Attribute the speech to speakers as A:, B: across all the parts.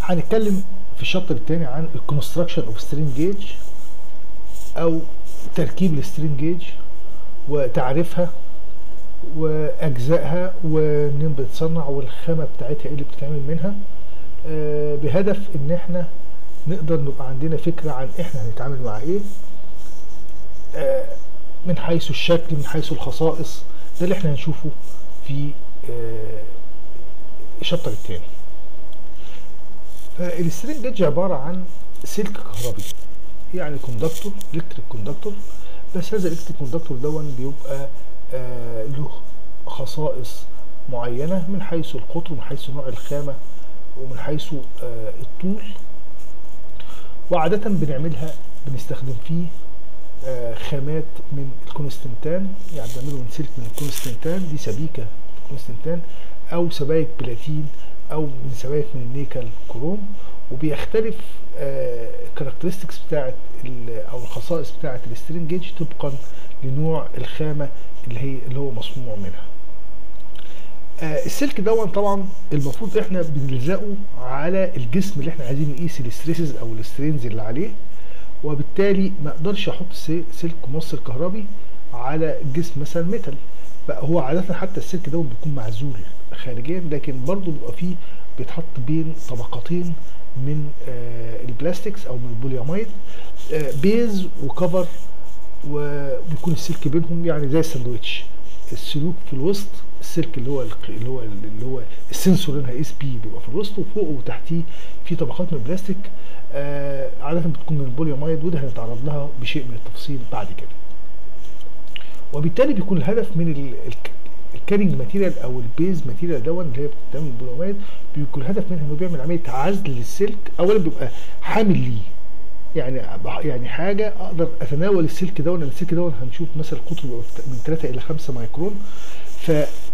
A: هنتكلم في الشابتر الثاني عن الكونستراكشن اوف سترينج جيج او تركيب السترينج جيج وتعريفها واجزائها ومنين بتتصنع والخامه بتاعتها ايه اللي بتتعمل منها آه، بهدف ان احنا نقدر نبقى عندنا فكره عن احنا هنتعامل مع ايه آه، من حيث الشكل من حيث الخصائص ده اللي احنا هنشوفه في آه، الشابتر الثاني فالسترينج جيج عباره عن سلك كهربي يعني كوندكتور الكتريك كوندكتور بس هذا الالكتريك كوندكتور دون بيبقى آه له خصائص معينه من حيث القطر ومن حيث نوع الخامه ومن حيث آه الطول وعاده بنعملها بنستخدم فيه آه خامات من الكونستنتان يعني بنعمله من سلك من الكونستنتان دي سبيكه كونستنتان او سبايك بلاتين او من سبايك من النيكل كروم وبيختلف الكاركترستكس بتاعت او الخصائص بتاعت السترينج جيج طبقا لنوع الخامه اللي هي اللي هو مصنوع منها آه السلك دون طبعا المفروض احنا بنلزقه على الجسم اللي احنا عايزين نقيس الستريسز او السترينز اللي عليه وبالتالي ما اقدرش احط سلك موصل كهربي على جسم مثلا ميتال بقى هو عاده حتى السلك دون بيكون معزول خارجيا لكن برضه بيبقى فيه بيتحط بين طبقتين من آه البلاستيكس او من البولياميد آه بيز وكفر وبيكون السلك بينهم يعني زي الساندوتش السلوك في الوسط السلك اللي هو اللي هو اللي هو السنسور اللي هيقيس بيه بيبقى في الوسط وفوقه وتحتيه في طبقات من البلاستيك آه عاده بتكون من البولياميد وده هنتعرض لها بشيء من التفصيل بعد كده وبالتالي بيكون الهدف من الكارينج ماتيريال او البيز ماتيريال دون اللي هي بتتعمل من البولياميد بيكون الهدف منها انه بيعمل عمليه عزل للسلك اولا بيبقى حامل ليه يعني يعني حاجه اقدر اتناول السلك ده لان السلك ده هنشوف مثلا قطره من 3 الى 5 مايكرون ف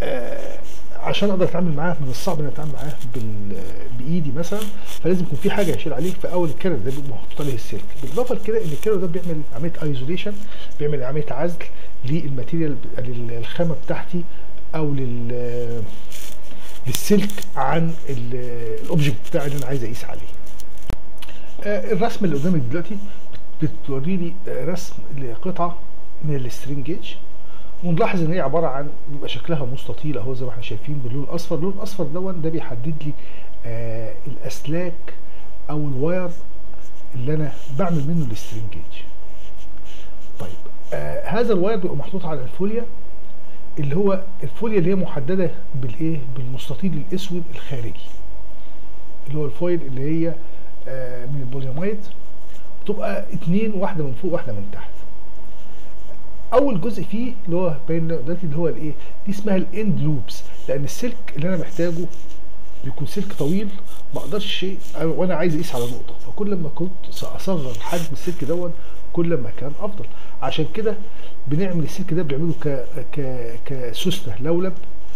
A: عشان اقدر اتعامل معاه من الصعب ان اتعامل معاه بايدي مثلا فلازم يكون في حاجه هشيل عليه في اول الكارير ده بيبقى محطوط عليه السلك بالاضافه لكده ان الكارير ده بيعمل عمليه ايزوليشن بيعمل عمليه عزل للماتيريال للخامه بتاعتي او لل للسلك عن الاوبجكت بتاعي اللي انا عايز اقيس عليه الرسم اللي قدامك دلوقتي بتوري لي رسم لقطعه من السترينج جيج ونلاحظ ان هي عباره عن بيبقى شكلها مستطيل اهو زي ما احنا شايفين باللون الاصفر اللون الاصفر دون ده بيحدد لي آه الاسلاك او الواير اللي انا بعمل منه السترينج جيج طيب آه هذا الواير بيبقى محطوط على الفوليا اللي هو الفوليا اللي هي محدده بالايه بالمستطيل الاسود الخارجي اللي هو الفويل اللي هي آه من البولياميد بتبقى اتنين واحده من فوق واحده من تحت اول جزء فيه اللي هو باين دلوقتي اللي هو الايه دي اسمها الاند لوبس لان السلك اللي انا محتاجه بيكون سلك طويل ما اقدرش وانا عايز اقيس على نقطه فكل ما كنت اصغر حجم السلك دون كل ما كان افضل عشان كده بنعمل السلك ده بنعمله ك ك كسوسته لولب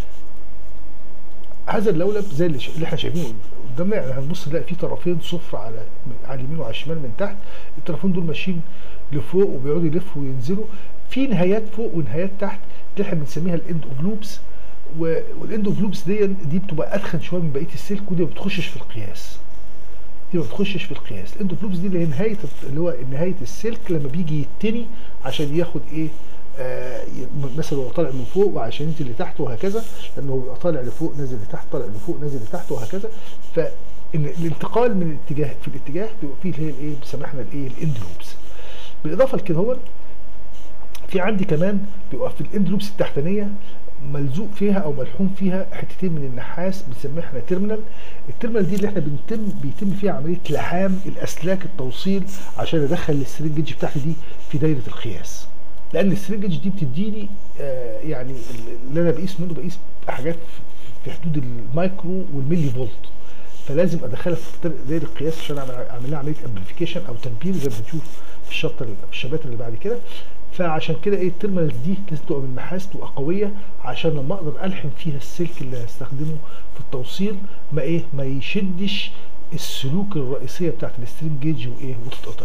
A: هذا اللولب زي اللي, اللي احنا شايفينه قدامنا يعني هنبص نلاقي فيه طرفين صفر على على اليمين وعلى الشمال من تحت الطرفين دول ماشيين لفوق وبيقعدوا يلفوا وينزلوا في نهايات فوق ونهايات تحت اللي احنا بنسميها الاند اوف لوبس والاند اوف لوبس دي دي بتبقى ادخن شويه من بقيه السلك ودي ما بتخشش في القياس دي ما بتخشش في القياس الاند اوف لوبس دي اللي هي نهايه اللي هو نهايه السلك لما بيجي يتني عشان ياخد ايه آه مثلا هو طالع من فوق وعشان ينزل لتحت وهكذا لانه بيبقى طالع لفوق نازل لتحت طالع لفوق نازل لتحت وهكذا ف الانتقال من الاتجاه في الاتجاه بيبقى فيه اللي هي الايه بنسميها احنا الايه الاند لوبس بالاضافه لكده هو في عندي كمان بيبقى في الاند لوبس التحتانيه ملزوق فيها او ملحوم فيها حتتين من النحاس بنسميها احنا تيرمينال التيرمينال دي اللي احنا بنتم بيتم فيها عمليه لحام الاسلاك التوصيل عشان ادخل السرنج بتاعتي دي في دايره القياس لان السرنج دي بتديني آه يعني اللي انا بقيس منه بقيس حاجات في حدود المايكرو والملي فولت فلازم ادخلها في دايره القياس عشان اعمل اعمل لها عمليه امبليفيكيشن او تنبير زي ما بنشوف في الشابتر في الشباتر اللي بعد كده فعشان كده ايه التيرمينالز دي لازم تبقى من نحاس تبقى قويه عشان لما اقدر الحم فيها السلك اللي هستخدمه في التوصيل ما ايه ما يشدش السلوك الرئيسيه بتاعت السترينج جيج وايه وتتقطع.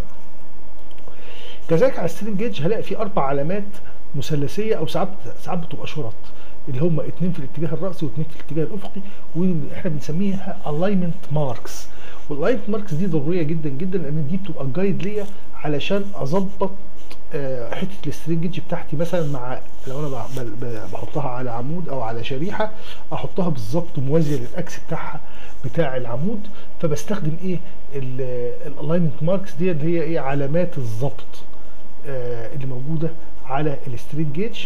A: كذلك على السترينج جيج هلاقي فيه اربع علامات مثلثيه او ساعات ساعات بتبقى شرط اللي هم اتنين في الاتجاه الرأسي واتنين في الاتجاه الأفقي واحنا بنسميها الاينمنت ماركس والاينمنت ماركس دي ضروريه جدا جدا لان دي بتبقى جايد ليا علشان اظبط آه، حته السترنجج بتاعتي مثلا مع لو انا ب- ب- بحطها على عمود او على شريحه احطها بالظبط موازيه للاكس بتاعها بتاع العمود فبستخدم ايه الالاينمنت ماركس دي اللي هي ايه علامات الضبط آه، اللي موجوده على السترينج جيج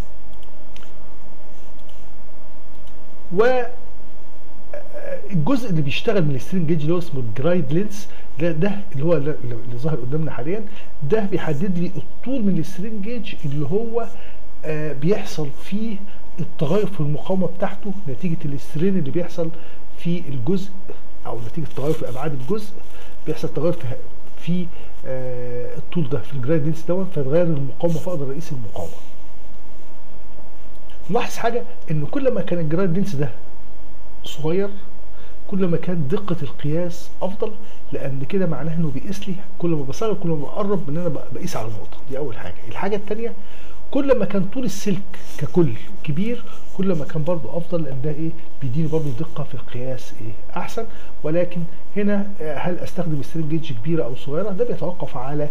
A: و الجزء اللي بيشتغل من السترينج جيج اللي هو اسمه الجرايد لينس ده ده اللي هو اللي اللي ظاهر قدامنا حاليا ده بيحدد لي الطول من السترينج جيج اللي هو آه بيحصل فيه التغير في المقاومه بتاعته نتيجه الاسترين اللي بيحصل في الجزء او نتيجه التغير في ابعاد الجزء بيحصل تغير في في آه الطول ده في الجرايد لينس دوت فيتغير المقاومه فاقدر اقيس المقاومه. نلاحظ حاجه ان كل ما كان الجرايد لينس ده صغير كل ما كان دقة القياس أفضل لأن كده معناه إنه بيقيس لي كل ما بصغر كل ما بقرب من إن أنا بقيس على النقطة دي أول حاجة الحاجة التانية كل ما كان طول السلك ككل كبير كل ما كان برضو أفضل لأن ده إيه بيديني برضو دقة في القياس إيه أحسن ولكن هنا آه، هل أستخدم سترينج جيج كبيرة أو صغيرة ده بيتوقف على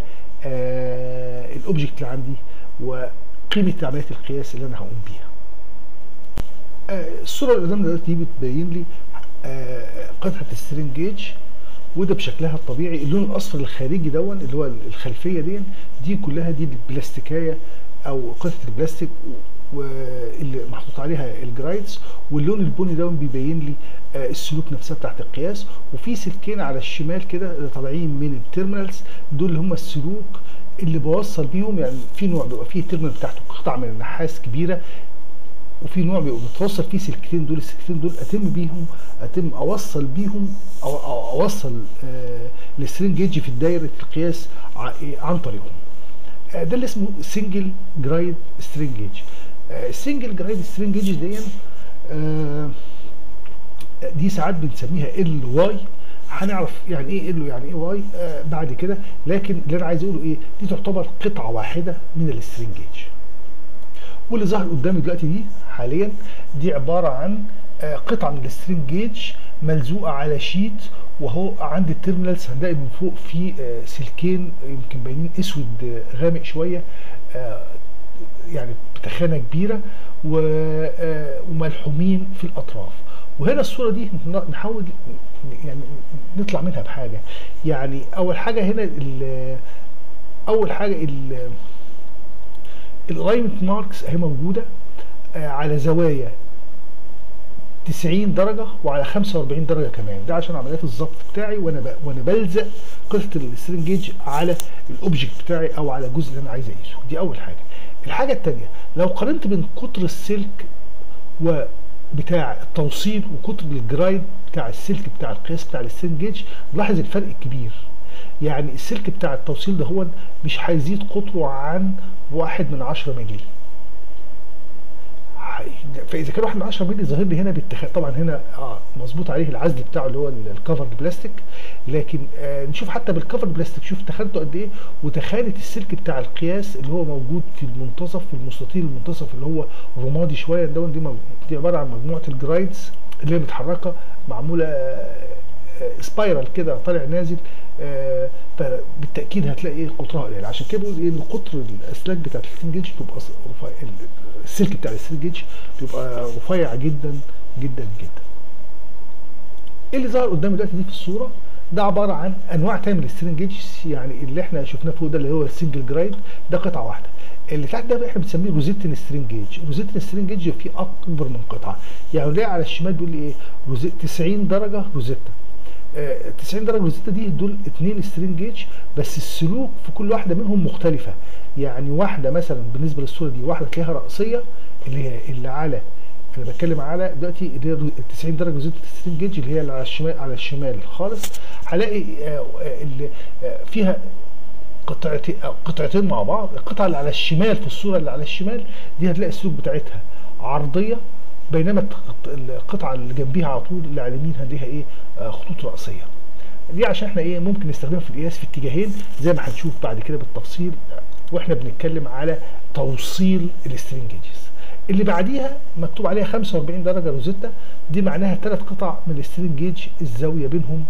A: آه الأوبجكت اللي عندي وقيمة عملية القياس اللي أنا هقوم بيها. آه، الصوره اللي قدامنا دلوقتي دي بتبين لي آه، قطعه السترينج جيج وده بشكلها الطبيعي اللون الاصفر الخارجي دون اللي هو الخلفيه دي دي كلها دي البلاستيكايه او قطعه البلاستيك و- واللي محطوط عليها الجرايدز واللون البني ده بيبين لي آه، السلوك نفسها بتاعت القياس وفي سلكين على الشمال كده اللي طالعين من التيرمينالز دول اللي هم السلوك اللي بوصل بيهم يعني في نوع بيبقى فيه التيرمينال بتاعته قطع من النحاس كبيره وفي نوع بيبقى متوصل فيه سلكتين دول السلكتين دول اتم بيهم اتم اوصل بيهم او, أو اوصل آه السترينج جيج في دايره القياس ع- إيه، عن طريقهم آه ده اللي اسمه سنجل جرايد سترينج جيج آه السنجل جرايد سترينج جيج دي آه دي ساعات بنسميها ال واي هنعرف يعني ايه ال يعني ايه واي آه بعد كده لكن اللي انا عايز اقوله ايه دي تعتبر قطعه واحده من السترينج جيج واللي ظهر قدامي دلوقتي دي حاليا دي عباره عن آه، قطعه من السترينج جيج ملزوقه على شيت وهو عند التيرمينالز هنلاقي من فوق في آه، سلكين يمكن باينين اسود آه، غامق شويه آه، يعني بتخانه كبيره و- آه، وملحومين في الاطراف وهنا الصوره دي ن- نحاول يعني نطلع منها بحاجه يعني اول حاجه هنا ال- اول حاجه ال- الالاينمنت ماركس اهي موجوده آه، على زوايا 90 درجه وعلى 45 درجه كمان ده عشان عمليات الضبط بتاعي وانا ب... وانا بلزق قطعه السترينج جيج على الاوبجكت بتاعي او على الجزء اللي انا عايز اقيسه دي اول حاجه الحاجه الثانيه لو قارنت بين قطر السلك وبتاع التوصيل وقطر الجرايد بتاع السلك بتاع القياس بتاع السترينج جيج نلاحظ الفرق الكبير يعني السلك بتاع التوصيل ده هو مش هيزيد قطره عن واحد من عشرة مللي فاذا كان واحد من 10 مللي ظاهر لي هنا بالتخ... طبعا هنا اه مظبوط عليه العزل بتاعه اللي هو الكفر بلاستيك لكن آه نشوف حتى بالكفر بلاستيك شوف تخانته قد ايه وتخانه السلك بتاع القياس اللي هو موجود في المنتصف في المستطيل المنتصف اللي هو رمادي شويه ده دي, مج... دي عباره عن مجموعه الجرايدز اللي هي متحركه معموله آه سبايرال كده طالع نازل آه فبالتاكيد هتلاقي ايه قطرها قليل عشان كده بيقول ايه ان قطر الاسلاك بتاعت الستنجيج بتبقى رفيع السلك بتاع الستنجيج بيبقى رفيع جدا جدا جدا ايه اللي ظهر قدامي دلوقتي دي في الصوره ده عباره عن انواع تانية من السترينج يعني اللي احنا شفناه فوق ده اللي هو السنجل جرايد ده قطعه واحده اللي تحت ده بقى احنا بنسميه روزيتن سترينج جيج روزيتن سترينج جيج فيه اكبر من قطعه يعني نلاقي على الشمال بيقول لي ايه روزيت 90 درجه روزيتا آه 90 درجه روزيتا دي دول اثنين سترينج جيج بس السلوك في كل واحده منهم مختلفه يعني واحده مثلا بالنسبه للصوره دي واحده تلاقيها راسيه اللي هي اللي على انا بتكلم على دلوقتي اللي هي 90 درجه روزيتا سترينج جيج اللي هي اللي على الشمال على الشمال خالص هلاقي آه اللي آه فيها قطعتين قطعتين مع بعض القطعه اللي على الشمال في الصوره اللي على الشمال دي هتلاقي السلوك بتاعتها عرضيه بينما القطعه اللي جنبيها على طول اللي على اليمين هنلاقيها ايه آه خطوط راسيه دي عشان احنا ايه ممكن نستخدمها في القياس في اتجاهين زي ما هنشوف بعد كده بالتفصيل واحنا بنتكلم على توصيل السترينجز اللي بعديها مكتوب عليها 45 درجه روزيتا دي معناها ثلاث قطع من السترين جيج الزاويه بينهم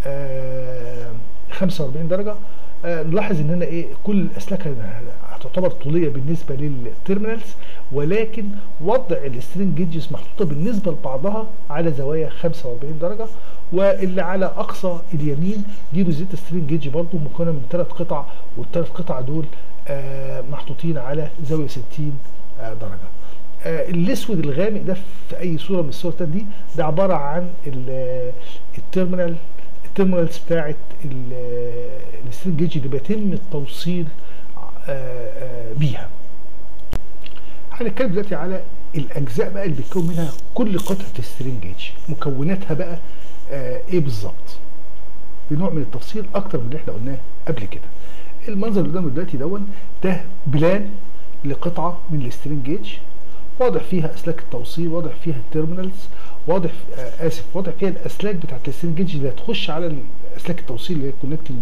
A: آه 45 درجه آه نلاحظ ان هنا ايه كل الاسلاك هتعتبر طوليه بالنسبه للتيرمينالز ولكن وضع السترين جيجز محطوطه بالنسبه لبعضها على زوايا 45 درجه واللي على اقصى اليمين دي روزيتا سترين جيج برضو مكونه من ثلاث قطع والثلاث قطع دول آه محطوطين على زاويه 60 آه درجه آه الاسود الغامق ده في اي صوره من الصور دي ده عباره عن التيرمينال التيرمينالز بتاعت السترين جيج اللي بيتم التوصيل بيها هنتكلم دلوقتي على الاجزاء بقى اللي بيتكون منها كل قطعه السترين جيج مكوناتها بقى آه ايه بالظبط بنوع من التفصيل اكتر من اللي احنا قلناه قبل كده المنظر اللي قدامه دلوقتي دون ده بلان لقطعه من السترين جيج واضح فيها اسلاك التوصيل واضح فيها التيرمينالز واضح آه اسف واضح فيها الاسلاك بتاعت السترين جيج اللي هتخش على اسلاك التوصيل اللي هي الكونكتنج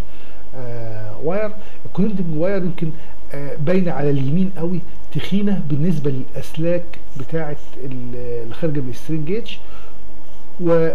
A: آه واير الكونكتنج واير يمكن آه باينه على اليمين قوي تخينه بالنسبه للاسلاك بتاعه اللي خارجه من السترين جيج و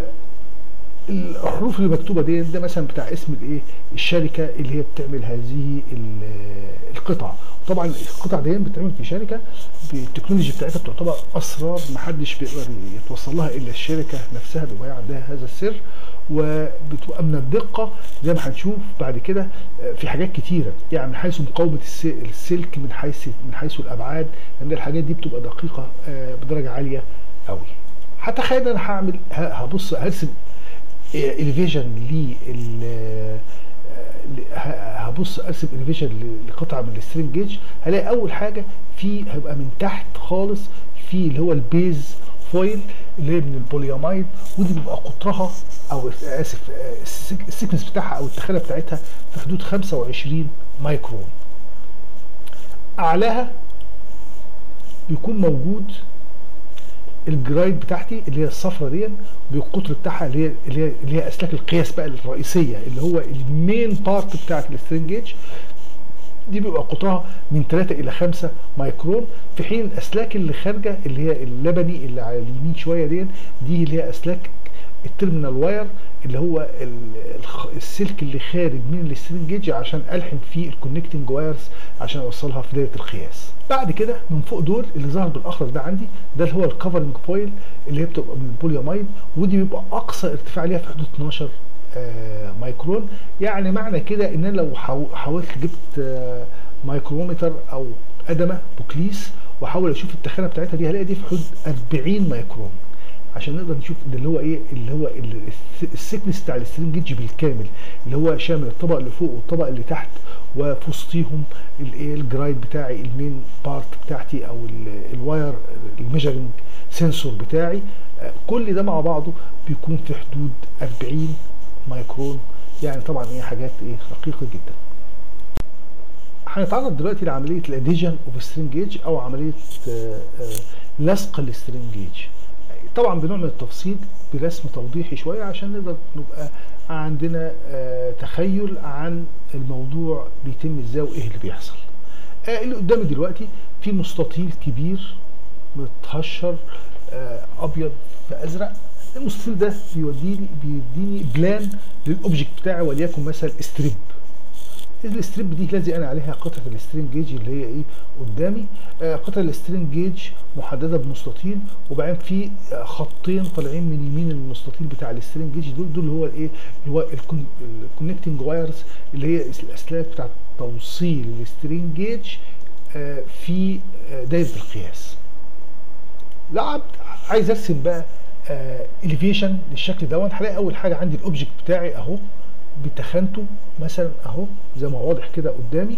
A: الحروف اللي مكتوبه دي ده مثلا بتاع اسم الايه الشركه اللي هي بتعمل هذه القطع طبعا القطع دي بتتعمل في شركه بالتكنولوجي بتاعتها بتعتبر اسرار محدش بيقدر يتوصل لها الا الشركه نفسها بيبقى هي عندها هذا السر وبتبقى من الدقه زي ما هنشوف بعد كده في حاجات كتيره يعني من حيث مقاومه السلك من حيث من حيث الابعاد لان الحاجات دي بتبقى دقيقه بدرجه عاليه قوي هتخيل انا هعمل هبص هرسم الفيجن لل هبص ارسم الفيجن لقطعه من السترينج جيج هلاقي اول حاجه في هيبقى من تحت خالص في اللي هو البيز فويل اللي هي من البولياميد ودي بيبقى قطرها او اسف السكنس بتاعها او التخانه بتاعتها في حدود 25 مايكرون اعلاها بيكون موجود الجرايد بتاعتي اللي هي الصفرة دي بالقطر بتاعها اللي هي اللي هي, اللي هي اسلاك القياس بقى الرئيسيه اللي هو المين بارت بتاعت السترينج جيج دي بيبقى قطرها من 3 الى 5 مايكرون في حين الاسلاك اللي خارجه اللي هي اللبني اللي على اليمين شويه دي دي اللي هي اسلاك التيرمينال واير اللي هو السلك اللي خارج من السترينج جيج عشان الحم فيه الكونكتنج وايرز عشان اوصلها في دايره القياس بعد كده من فوق دول اللي ظهر بالاخضر ده عندي ده اللي هو الكفرنج فويل اللي هي بتبقى من البولياميد ودي بيبقى اقصى ارتفاع ليها في حدود 12 آه مايكرون يعني معنى كده ان انا لو حاولت جبت آه مايكرومتر او قدمه بوكليس واحاول اشوف التخانه بتاعتها دي هلاقي دي في حدود 40 مايكرون عشان نقدر نشوف ده اللي هو ايه اللي هو السكنس بتاع السترينج جيج بالكامل اللي هو شامل الطبق اللي فوق والطبق اللي تحت وفي وسطيهم الايه الجرايد بتاعي المين بارت بتاعتي او الواير الميجرنج سنسور بتاعي كل ده مع بعضه بيكون في حدود 40 مايكرون يعني طبعا ايه حاجات ايه رقيقه جدا هنتعرض دلوقتي لعمليه الاديجن اوف سترينج جيج او عمليه لصق السترينج جيج طبعا بنوع من التفصيل برسم توضيحي شويه عشان نقدر نبقى عندنا آه تخيل عن الموضوع بيتم ازاي وايه اللي بيحصل آه اللي قدامي دلوقتي في مستطيل كبير متهشر آه ابيض في ازرق المستطيل ده بيوديني بيديني بلان للاوبجكت بتاعي وليكن مثلا ستريب الستريب دي لازق انا عليها قطعه السترينج جيج اللي هي ايه قدامي آه قطعه السترينج جيج محدده بمستطيل وبعدين في آه خطين طالعين من يمين المستطيل بتاع السترينج جيج دول دول هو الايه اللي هو الكونكتنج وايرز اللي هي الاسلاك بتاع توصيل السترينج جيج آه في آه دايره القياس لا عايز ارسم بقى اليفيشن للشكل دوت هلاقي اول حاجه عندي الاوبجكت بتاعي اهو بتخانته مثلا اهو زي ما واضح كده قدامي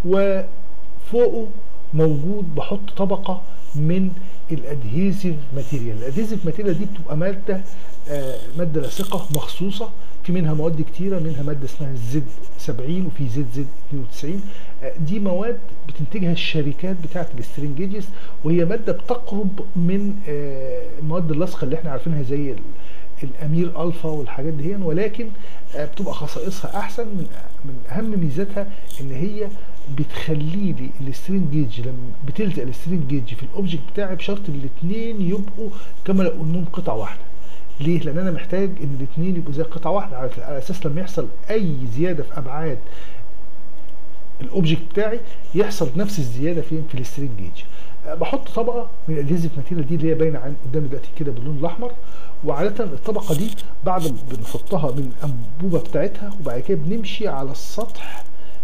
A: وفوقه موجود بحط طبقه من الادهيزيف ماتيريال الادهيزيف ماتيريال دي بتبقى ماده آه ماده لاصقه مخصوصه في منها مواد كتيره منها ماده اسمها الزد 70 وفي زد زد 92 آه دي مواد بتنتجها الشركات بتاعه السترينج جيجز وهي ماده بتقرب من آه المواد اللاصقه اللي احنا عارفينها زي الامير الفا والحاجات دي ولكن بتبقى خصائصها احسن من من اهم ميزاتها ان هي بتخلي لي السترين جيج لما بتلزق السترين جيج في الاوبجكت بتاعي بشرط الاثنين يبقوا كما لو انهم قطعه واحده ليه؟ لان انا محتاج ان الاثنين يبقوا زي قطعه واحده على اساس لما يحصل اي زياده في ابعاد الاوبجكت بتاعي يحصل نفس الزياده فين في السترين جيج بحط طبقه من الادهيزيف ماتيريال دي اللي هي باينه عن قدامي دلوقتي كده باللون الاحمر وعاده الطبقه دي بعد ما بنحطها من الانبوبه بتاعتها وبعد كده بنمشي على السطح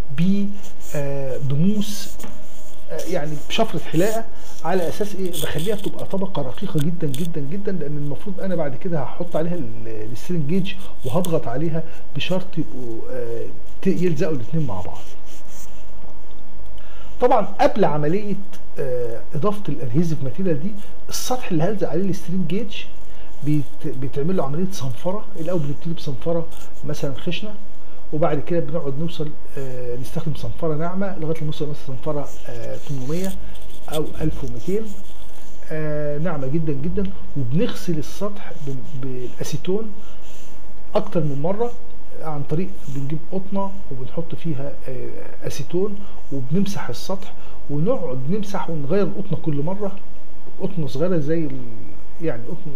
A: بموس يعني بشفره حلاقه على اساس ايه بخليها تبقى طبقه رقيقه جدا جدا جدا لان المفروض انا بعد كده هحط عليها السترين جيج وهضغط عليها بشرط يبقوا يلزقوا الاثنين مع بعض طبعا قبل عمليه اضافه الادهيزيف ماتيريال دي السطح اللي هلزق عليه السترين جيج بيتعمل له عمليه صنفره الاول بنبتدي بصنفره مثلا خشنه وبعد كده بنقعد نوصل آه نستخدم صنفره ناعمه لغايه لما نوصل مثلا صنفره آه 800 او 1200 آه ناعمه جدا جدا وبنغسل السطح بالاسيتون اكتر من مره عن طريق بنجيب قطنه وبنحط فيها اسيتون وبنمسح السطح ونقعد نمسح ونغير القطنه كل مره قطنه صغيره زي يعني قطن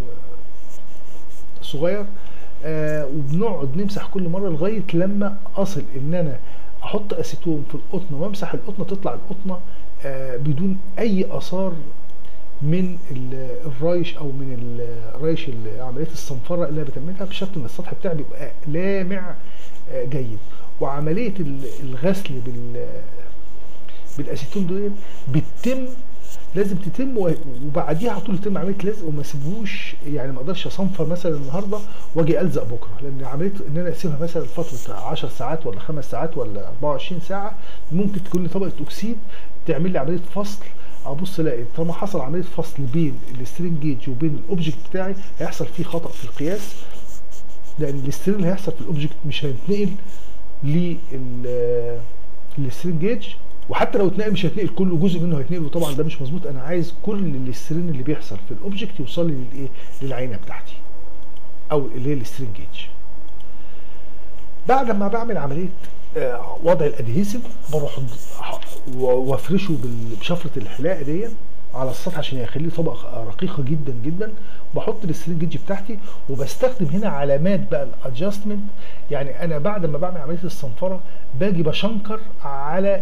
A: صغير آه وبنقعد نمسح كل مره لغايه لما اصل ان انا احط اسيتون في القطنه وامسح القطنه تطلع القطنه آه بدون اي اثار من الرايش او من الرايش عمليه الصنفره اللي انا بتعملها بشرط ان السطح بتاعي بيبقى لامع آه جيد وعمليه الغسل بال بالاسيتون دول بتتم لازم تتم وبعديها على طول يتم عمليه لزق وما اسيبهوش يعني ما اقدرش اصنفر مثلا النهارده واجي الزق بكره لان عمليه ان انا اسيبها مثلا فتره 10 ساعات ولا 5 ساعات ولا 24 ساعه ممكن تكون لي طبقه اكسيد تعمل لي عمليه فصل ابص الاقي طالما حصل عمليه فصل بين السترين جيج وبين الاوبجكت بتاعي هيحصل فيه خطا في القياس لان السترين اللي هيحصل في الاوبجكت مش هيتنقل للسترين جيج وحتى لو اتنقل مش هيتنقل كله جزء منه هيتنقل وطبعا ده مش مظبوط انا عايز كل السترين اللي بيحصل في الاوبجكت يوصل لي للايه للعينه بتاعتي او اللي هي السترين جيج بعد ما بعمل عمليه وضع الادهيسيف بروح وافرشه بشفره الحلاقه دي على السطح عشان يخليه طبقه رقيقه جدا جدا بحط السترين جيج بتاعتي وبستخدم هنا علامات بقى الادجستمنت يعني انا بعد ما بعمل عمليه الصنفره باجي بشنكر على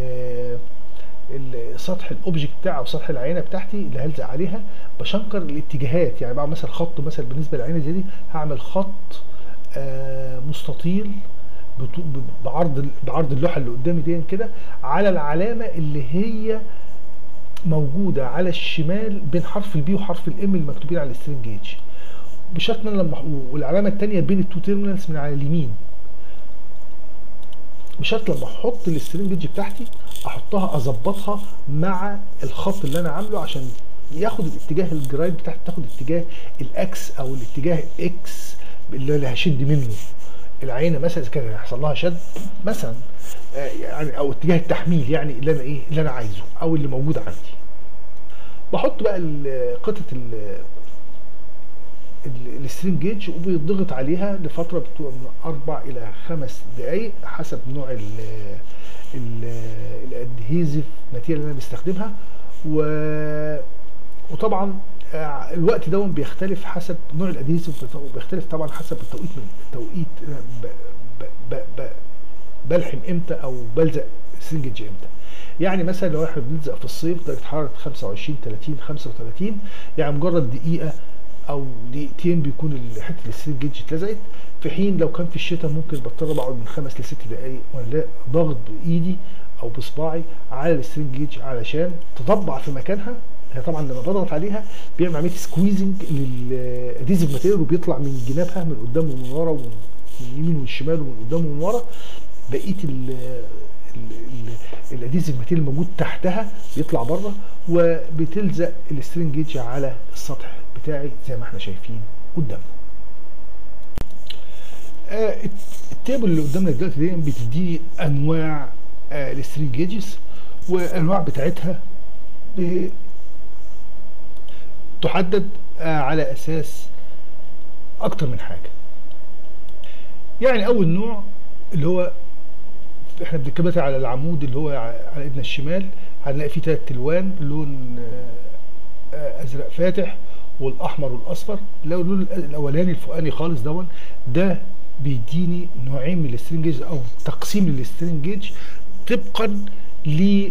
A: سطح الاوبجكت بتاعي او سطح العينه بتاعتي اللي هلزق عليها بشنكر الاتجاهات يعني بعمل مثلا خط مثلا بالنسبه للعينه زي دي هعمل خط آه مستطيل بعرض بعرض اللوحه اللي قدامي دي كده على العلامه اللي هي موجوده على الشمال بين حرف البي وحرف الام المكتوبين على السترين جيج بشرط ان انا لما والعلامه الثانيه بين التو تيرمينالز من على اليمين بشرط لما احط السترين جيج بتاعتي احطها اظبطها مع الخط اللي انا عامله عشان ياخد الاتجاه الجرايد بتاعتي تاخد اتجاه الاكس او الاتجاه اكس اللي هشد منه العينه مثلا اذا كان هيحصل لها شد مثلا يعني او اتجاه التحميل يعني اللي انا ايه اللي انا عايزه او اللي موجود عندي بحط بقى قطعه السترين جيج وبيضغط عليها لفتره بتبقى من اربع الى خمس دقائق حسب نوع الادهيزيف ماتيريال اللي انا بستخدمها و وطبعا الوقت ده بيختلف حسب نوع الادهيزيف وبيختلف طبعا حسب التوقيت من التوقيت ب ب ب بلحم امتى او بلزق سنجج امتى يعني مثلا لو احنا بنلزق في الصيف درجه حراره 25 30 35 يعني مجرد دقيقه او دقيقتين بيكون حته السنجج اتلزقت في حين لو كان في الشتاء ممكن بضطر بقعد من خمس لست دقائق وانا ضاغط بايدي او بصباعي على السترينج جيج علشان تطبع في مكانها هي طبعا لما بضغط عليها بيعمل عمليه سكويزنج للاديزيف ماتيريال وبيطلع من جنابها من قدام ومن ورا ومن اليمين والشمال ومن قدام ومن ورا بقيه الاديزيف ماتيريال الموجود تحتها بيطلع بره وبتلزق السترينج جيج على السطح بتاعي زي ما احنا شايفين قدامنا. آه التيبل اللي قدامنا دلوقتي دي بتديني انواع آه السترينج جيجز والانواع بتاعتها تحدد آه على اساس اكتر من حاجه. يعني اول نوع اللي هو احنا بنتكلم دلوقتي على العمود اللي هو ع- على ايدنا الشمال هنلاقي فيه ثلاث الوان لون آه، آه، ازرق فاتح والاحمر والاصفر لو اللون الأ- الاولاني الفوقاني خالص دون ده بيديني نوعين من السترينج جيج او تقسيم للسترينج جيج طبقا ل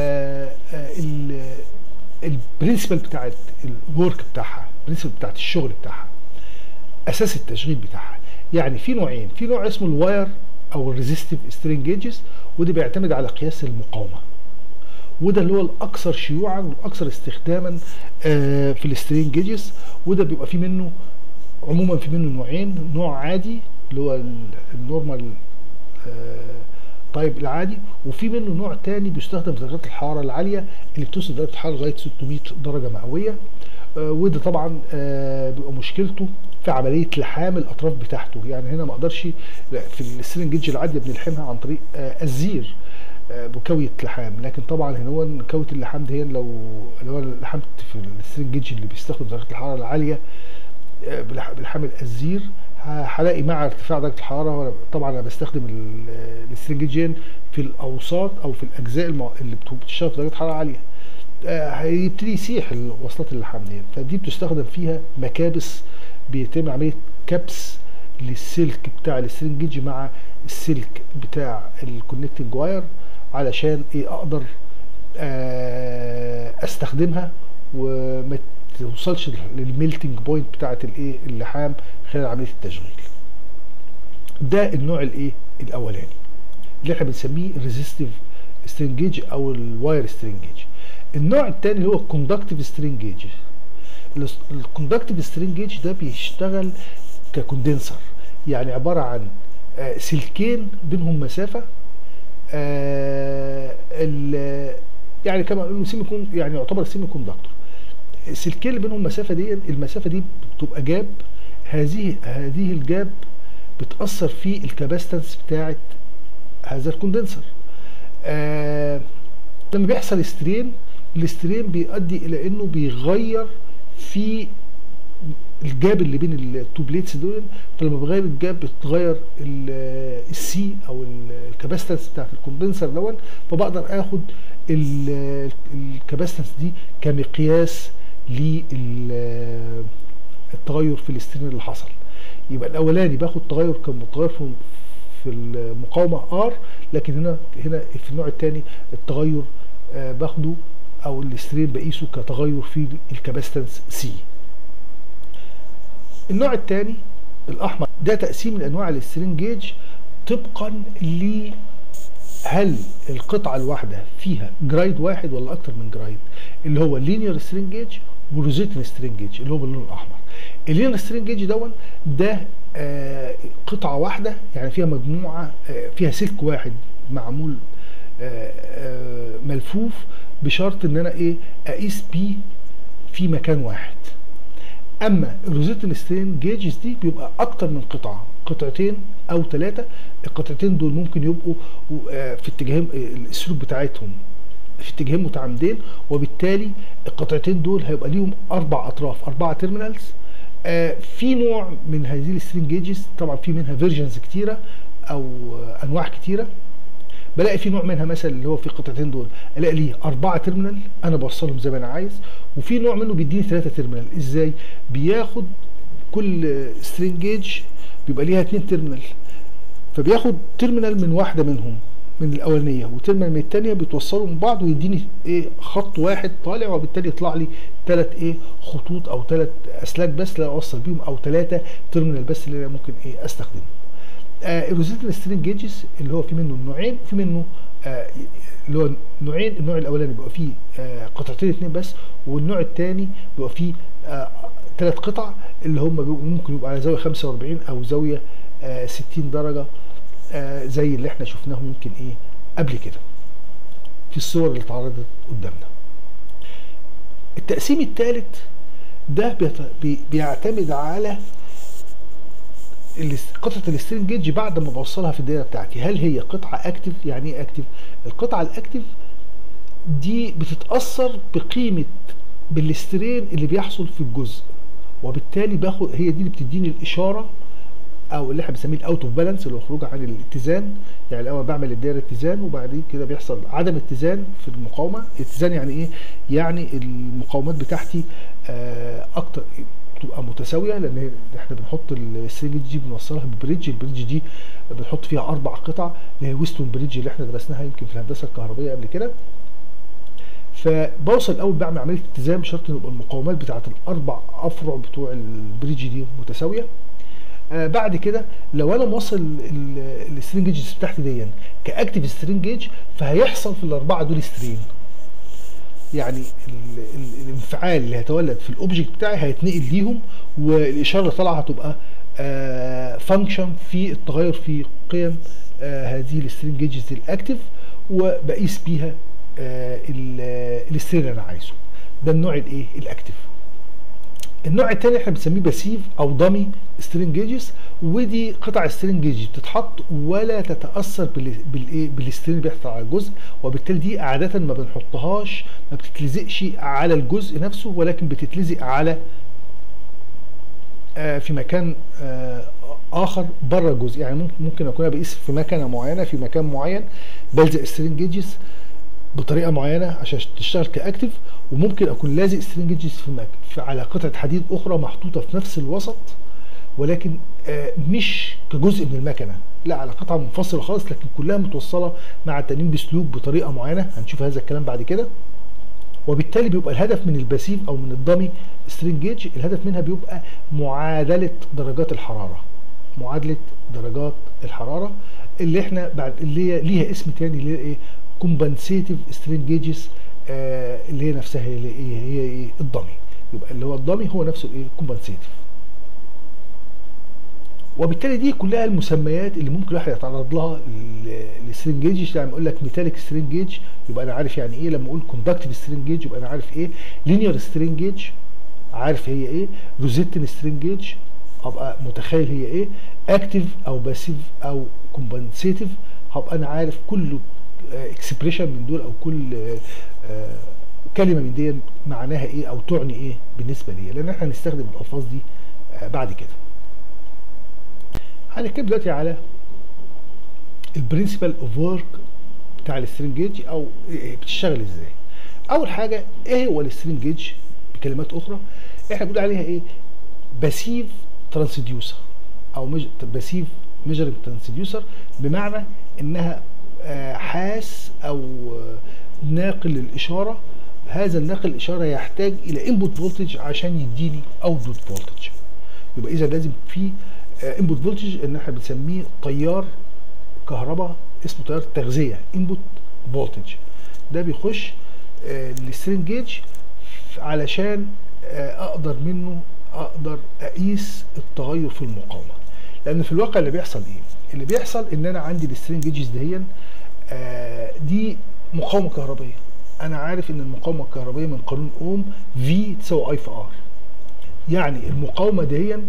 A: البرنسبل بتاعت الورك بتاعها البرنسبل بتاعت الشغل بتاعها اساس التشغيل بتاعها يعني في نوعين في نوع اسمه الواير او الريزيستيف سترينج جيجز وده بيعتمد على قياس المقاومه وده اللي هو الاكثر شيوعا والاكثر استخداما آه، في السترينج جيجز وده بيبقى فيه منه عموما في منه نوعين نوع عادي اللي هو ال- النورمال آه، طيب العادي وفي منه نوع تاني بيستخدم في درجات الحراره العاليه اللي بتوصل درجه الحراره لغايه 600 درجه مئويه آه، وده طبعا آه، بيبقى مشكلته في عمليه لحام الاطراف بتاعته يعني هنا ما اقدرش لا، في السرنج جيج العاديه بنلحمها عن طريق آه، الزير آه، بكويه لحام لكن طبعا هنا هو كويه اللحام دي لو لو انا لحمت في السرنج جيج اللي بيستخدم درجه الحراره العاليه آه، بالح- بالحام الزير ه- هلاقي مع ارتفاع درجه الحراره وأنا- طبعا انا بستخدم ال- السرنجيجين في الاوساط او في الاجزاء المع- اللي بت- بتشتغل في درجه حراره عاليه آه، هيبتدي يسيح وصلات اللحام دي فدي بتستخدم فيها مكابس بيتم عمليه كبس للسلك بتاع السرنجيج مع السلك بتاع الكونكتنج واير علشان ايه اقدر آه، استخدمها وما توصلش للميلتنج بوينت بتاعه الايه اللحام خلال عمليه التشغيل ده النوع الايه الاولاني اللي احنا بنسميه الريزيستيف سترينجيج او الواير سترينجيج النوع الثاني اللي هو الكوندكتيف سترينجيج الكوندكتيف سترينجيج ده بيشتغل ككوندنسر يعني عباره عن آه، سلكين بينهم مسافه آه، ال- يعني كما نقول سيمي كون يعني يعتبر سيمي كوندكتور السلكين اللي بينهم مسافه دي المسافه دي بتبقى جاب هذه هذه الجاب بتاثر في الكاباستنس بتاعه هذا الكوندنسر آه لما بيحصل سترين السترين بيؤدي الى انه بيغير في الجاب اللي بين التو بليتس دول فلما بغير الجاب بتغير ال- السي او ال- الكاباستنس بتاعت الكوندنسر دون فبقدر اخد ال- الكاباستنس دي كمقياس للتغير في السترين اللي حصل يبقى الاولاني باخد تغير كمتغير في في المقاومه ار لكن هنا هنا في النوع الثاني التغير آه، باخده او السترين بقيسه كتغير في الكاباستنس سي النوع الثاني الاحمر ده تقسيم من انواع السترين جيج طبقا ل هل القطعه الواحده فيها جرايد واحد ولا اكتر من جرايد اللي هو لينير سترين جيج وروزيتن سترين جيج اللي هو باللون الاحمر اللينير سترين جيج دون ده آه قطعه واحده يعني فيها مجموعه آه فيها سلك واحد معمول آه آه ملفوف بشرط ان انا ايه اقيس بيه في مكان واحد اما الروزيتن سترين جيجز دي بيبقى اكتر من قطعه قطعتين او ثلاثه القطعتين دول ممكن يبقوا آه، في اتجاههم آه، السلوك بتاعتهم في اتجاهين متعامدين وبالتالي القطعتين دول هيبقى ليهم اربع اطراف اربعه تيرمينالز آه، في نوع من هذه السترين جيجز طبعا في منها فيرجنز كتيره او آه، انواع كتيره بلاقي في نوع منها مثلا اللي هو في القطعتين دول الاقي ليه اربعه تيرمينال انا بوصلهم زي ما انا عايز وفي نوع منه بيديني ثلاثه تيرمينال ازاي بياخد كل سترينج جيج بيبقى ليها اتنين تيرمينال فبياخد تيرمينال من واحده منهم من الاولانيه وتيرمينال من الثانيه بيتوصلوا من بعض ويديني ايه خط واحد طالع وبالتالي يطلع لي ثلاث ايه خطوط او ثلاث اسلاك بس اللي اوصل بيهم او ثلاثه تيرمينال بس اللي انا ممكن ايه استخدمه آه الروزيتال سترينج جيجز اللي هو في منه نوعين في منه آه اللي هو نوعين النوع الاولاني بيبقى فيه آه قطعتين اتنين بس والنوع الثاني بيبقى فيه آه ثلاث قطع اللي هم بيبقوا ممكن يبقوا على زاويه 45 او زاويه آه 60 درجه آه زي اللي احنا شفناهم يمكن ايه قبل كده في الصور اللي اتعرضت قدامنا التقسيم الثالث ده بيت- بي- بيعتمد على الاس- قطعه السترين جيج بعد ما بوصلها في الدايره بتاعتي هل هي قطعه اكتف يعني ايه اكتف القطعه الاكتف دي بتتاثر بقيمه بالسترين اللي بيحصل في الجزء وبالتالي باخد هي دي اللي بتديني الاشاره او اللي احنا بنسميه الاوت اوف بالانس اللي هو خروج عن الاتزان يعني الاول بعمل الدايره اتزان وبعد كده بيحصل عدم اتزان في المقاومه اتزان يعني ايه يعني المقاومات بتاعتي آه اكتر تبقى متساويه لان احنا بنحط السرنج دي بنوصلها ببريدج البريدج دي بنحط فيها اربع قطع اللي هي ويستون بريدج اللي احنا درسناها يمكن في الهندسه الكهربائيه قبل كده فبوصل الاول بعمل عمليه اتزان بشرط ان يبقى المقاومات بتاعه الاربع افرع بتوع البريدج دي متساويه آه بعد كده لو انا موصل السترين جيجز بتاعتي دي كاكتيف سترين جيج فهيحصل في الاربعه دول سترين يعني ال ال الانفعال اللي هيتولد في الاوبجكت بتاعي هيتنقل ليهم والاشاره اللي طالعه هتبقى آه فانكشن في التغير في قيم آه هذه السترين جيجز الاكتيف وبقيس بيها آه السترين اللي انا عايزه ده النوع الايه الاكتيف النوع الثاني احنا بنسميه باسيف او دامي سترين جيجز ودي قطع سترين جيج بتتحط ولا تتاثر بالايه بالسترين اللي بيحصل على الجزء وبالتالي دي عاده ما بنحطهاش ما بتتلزقش على الجزء نفسه ولكن بتتلزق على آه في مكان آه اخر بره الجزء يعني ممكن ممكن اكون بقيس في مكنه معينه في مكان معين بلزق سترين جيجز بطريقه معينه عشان تشتغل كاكتف وممكن اكون لازق سترين جيجز في, مك... في على قطعه حديد اخرى محطوطه في نفس الوسط ولكن آه مش كجزء من المكنه لا على قطعه منفصله خالص لكن كلها متوصله مع التانيين بسلوك بطريقه معينه هنشوف هذا الكلام بعد كده وبالتالي بيبقى الهدف من الباسيف او من الدامي سترين جيج الهدف منها بيبقى معادله درجات الحراره معادله درجات الحراره اللي احنا بعد اللي هي ليها اسم تاني اللي هي ايه كومبنسيتيف سترين جيجز آه اللي هي نفسها هي ايه هي ايه الضمي يبقى اللي هو الضمي هو نفسه ايه كومبنسيتيف وبالتالي دي كلها المسميات اللي ممكن الواحد يتعرض لها للسترين جيج يعني اقول لك ميتاليك سترين جيج يبقى انا عارف يعني ايه لما اقول كوندكتيف سترين جيج يبقى انا عارف ايه لينير سترين جيج عارف هي ايه روزيتن سترين جيج ابقى متخيل هي ايه اكتيف او باسيف او كومبنسيتيف هبقى انا عارف كل اكسبريشن من دول او كل آه كلمه من دي معناها ايه او تعني ايه بالنسبه لي لان احنا هنستخدم الالفاظ دي آه بعد كده هنتكلم دلوقتي على البرنسبل اوف ورك بتاع السترين جيج او بتشتغل ازاي اول حاجه ايه هو السترين جيج بكلمات اخرى احنا بنقول عليها ايه باسيف ترانسديوسر او مج... باسيف ميجرنج ترانسديوسر بمعنى انها حاس او ناقل للاشاره هذا الناقل الاشاره يحتاج الى انبوت فولتج عشان يديني اوتبوت فولتج يبقى اذا لازم في انبوت فولتج ان احنا بنسميه تيار كهرباء اسمه تيار تغذيه انبوت فولتج ده بيخش للسترين جيج علشان اقدر منه اقدر اقيس التغير في المقاومه لان في الواقع اللي بيحصل ايه اللي بيحصل ان انا عندي السترين جيجز دهيا آه دي مقاومه كهربائيه انا عارف ان المقاومه الكهربائيه من قانون اوم في تساوي اي في ار يعني المقاومه دهيا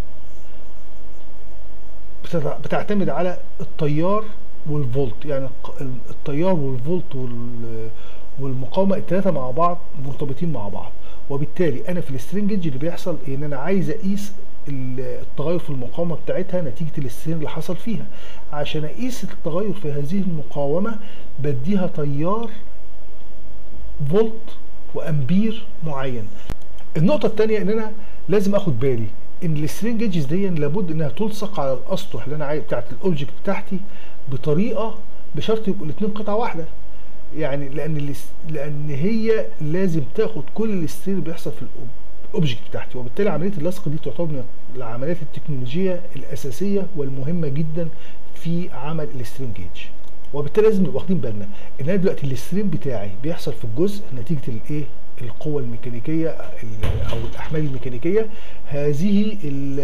A: بتعتمد على التيار والفولت يعني التيار والفولت والمقاومه الثلاثه مع بعض مرتبطين مع بعض وبالتالي انا في السترنجج اللي بيحصل ان انا عايز اقيس التغير في المقاومه بتاعتها نتيجه السترين اللي حصل فيها عشان اقيس التغير في هذه المقاومه بديها تيار فولت وامبير معين النقطه الثانيه ان انا لازم اخد بالي ان السترين جيجز دي لابد انها تلصق على الاسطح اللي انا عايز بتاعت الاوبجكت بتاعتي بطريقه بشرط يبقوا الاثنين قطعه واحده يعني لان لان هي لازم تاخد كل السترين اللي بيحصل في الاوبجكت بتاعتي وبالتالي عمليه اللصق دي تعتبر من العمليات التكنولوجيه الاساسيه والمهمه جدا في عمل السترين جيج وبالتالي لازم نبقى واخدين بالنا ان انا دلوقتي السترين بتاعي بيحصل في الجزء نتيجه الايه القوة الميكانيكية أو الأحمال الميكانيكية هذه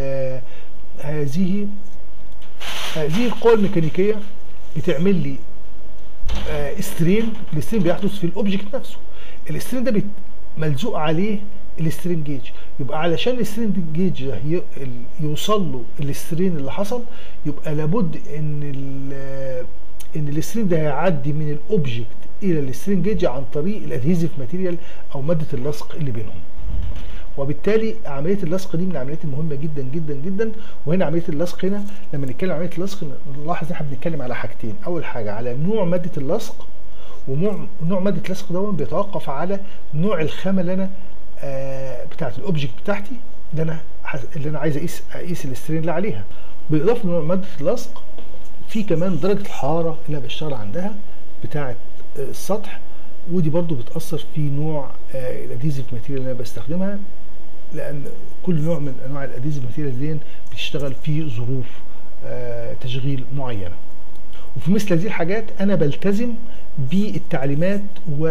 A: هذه هذه القوة الميكانيكية بتعمل لي سترين السترين بيحدث في الأوبجكت نفسه السترين ده ملزوق عليه السترين جيج يبقى علشان السترين جيج ده يوصل له السترين اللي حصل يبقى لابد ان ان السترين ده هيعدي من الاوبجكت الى السترين جيج عن طريق الادهيزيف ماتيريال او ماده اللصق اللي بينهم وبالتالي عمليه اللصق دي من العمليات المهمه جدا جدا جدا وهنا عمليه اللصق هنا لما نتكلم عن عمليه اللصق نلاحظ ان احنا بنتكلم على حاجتين اول حاجه على نوع ماده اللصق ونوع نوع ماده اللصق ده بيتوقف على نوع الخامه اللي انا آه بتاعت الاوبجكت بتاعتي اللي انا اللي انا عايز اقيس اقيس الاسترين اللي عليها بالاضافه لنوع ماده اللصق في كمان درجه الحراره اللي انا بشتغل عندها بتاعه السطح ودي برضو بتاثر في نوع آه الاديزيف ماتيريال اللي انا بستخدمها لان كل نوع من انواع الاديزيف ماتيريال دي بتشتغل في ظروف آه تشغيل معينه وفي مثل هذه الحاجات انا بلتزم بالتعليمات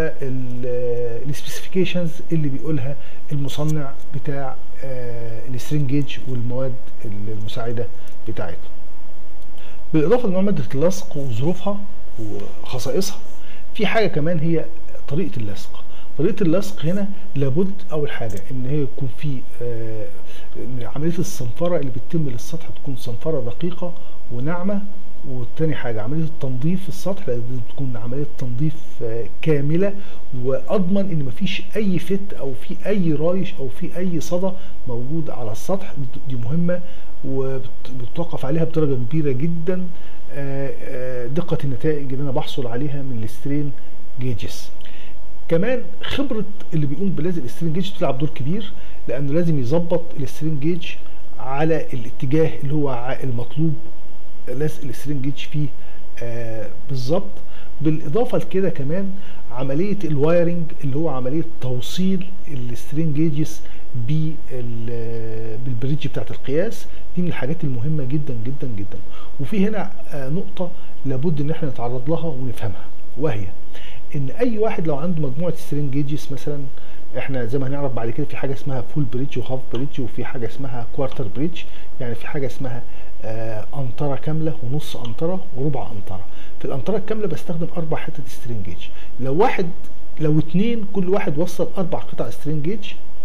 A: والسبيسيفيكيشنز اللي بيقولها المصنع بتاع آه السترينج جيج والمواد المساعده بتاعته بالاضافه لنوع ماده اللصق وظروفها وخصائصها في حاجه كمان هي طريقه اللصق طريقه اللصق هنا لابد اول حاجه ان هي يكون في آه عمليه الصنفره اللي بتتم للسطح تكون صنفره دقيقه وناعمه والتاني حاجة عملية التنظيف في السطح لازم تكون عملية تنظيف آه كاملة وأضمن إن مفيش أي فت أو في أي رايش أو في أي صدى موجود على السطح دي مهمة وبتوقف عليها بدرجة كبيرة جدا آه دقة النتائج اللي أنا بحصل عليها من السترين جيجز كمان خبرة اللي بيقوم بلازم السترين جيج بتلعب دور كبير لأنه لازم يظبط السترين جيج على الاتجاه اللي هو المطلوب لازق السترين جيج فيه آه بالظبط بالاضافه لكده كمان عمليه الوايرنج اللي هو عمليه توصيل السترين جيجز بالبريدج بتاعت القياس دي من الحاجات المهمه جدا جدا جدا وفي هنا آه نقطه لابد ان احنا نتعرض لها ونفهمها وهي ان اي واحد لو عنده مجموعه سترين جيجز مثلا احنا زي ما هنعرف بعد كده في حاجه اسمها فول بريدج وهاف بريدج وفي حاجه اسمها كوارتر بريدج يعني في حاجه اسمها آه انطره كامله ونص انطره وربع انطره في الانطره الكامله بستخدم اربع حتت سترين جيج لو واحد لو اتنين كل واحد وصل اربع قطع سترين جيج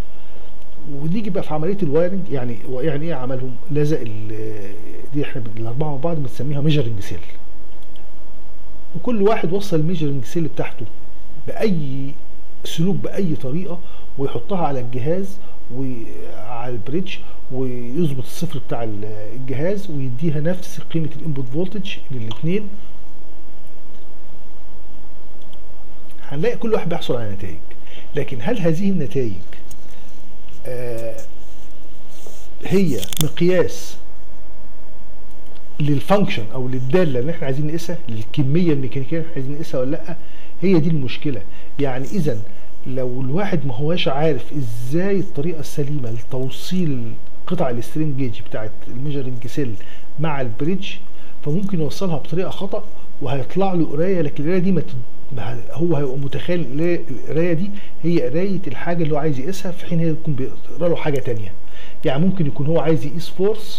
A: ونيجي بقى في عمليه الوايرنج يعني يعني ايه عملهم لزق دي احنا الاربعه مع بعض بنسميها ميجرنج سيل وكل واحد وصل الميجرنج سيل بتاعته باي سلوك باي طريقه ويحطها على الجهاز وعلى البريدج ويظبط الصفر بتاع الجهاز ويديها نفس قيمه الانبوت فولتج للاثنين هنلاقي كل واحد بيحصل على نتائج لكن هل هذه النتائج آه هي مقياس للفانكشن او للداله اللي احنا عايزين نقيسها للكميه الميكانيكيه اللي احنا عايزين نقيسها ولا لا هي دي المشكله يعني اذا لو الواحد ما هواش عارف ازاي الطريقه السليمه لتوصيل قطع السترينج جيج بتاعت الميجرنج سيل مع البريدج فممكن يوصلها بطريقه خطا وهيطلع له قرايه لكن القرايه دي ما هو هيبقى متخيل القرايه دي هي قرايه الحاجه اللي هو عايز يقيسها في حين هي تكون بيقرا له حاجه تانية يعني ممكن يكون هو عايز يقيس فورس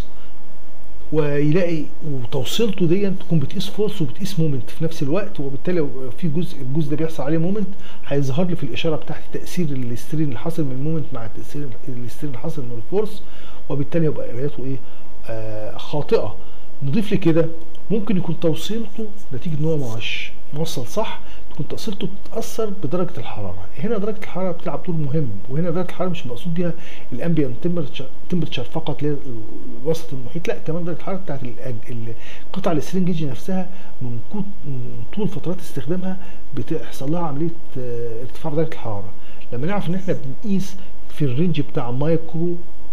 A: ويلاقي وتوصيلته دي تكون بتقيس فورس وبتقيس مومنت في نفس الوقت وبالتالي في جزء الجزء ده بيحصل عليه مومنت هيظهر لي في الاشاره بتاعت تاثير الاسترين اللي حاصل من المومنت مع تاثير الاسترين اللي حاصل من الفورس وبالتالي يبقى قرايته ايه آه خاطئه نضيف لكده ممكن يكون توصيلته نتيجه ان هو مش موصل صح تكون توصيلته بتتاثر بدرجه الحراره هنا درجه الحراره بتلعب دور مهم وهنا درجه الحراره مش مقصود بيها الامبيان تمبرتشر فقط الوسط المحيط لا كمان درجه الحراره بتاعت قطع السرنجيج نفسها من طول فترات استخدامها بتحصل لها عمليه ارتفاع درجه الحراره لما نعرف ان احنا بنقيس في الرينج بتاع مايكرو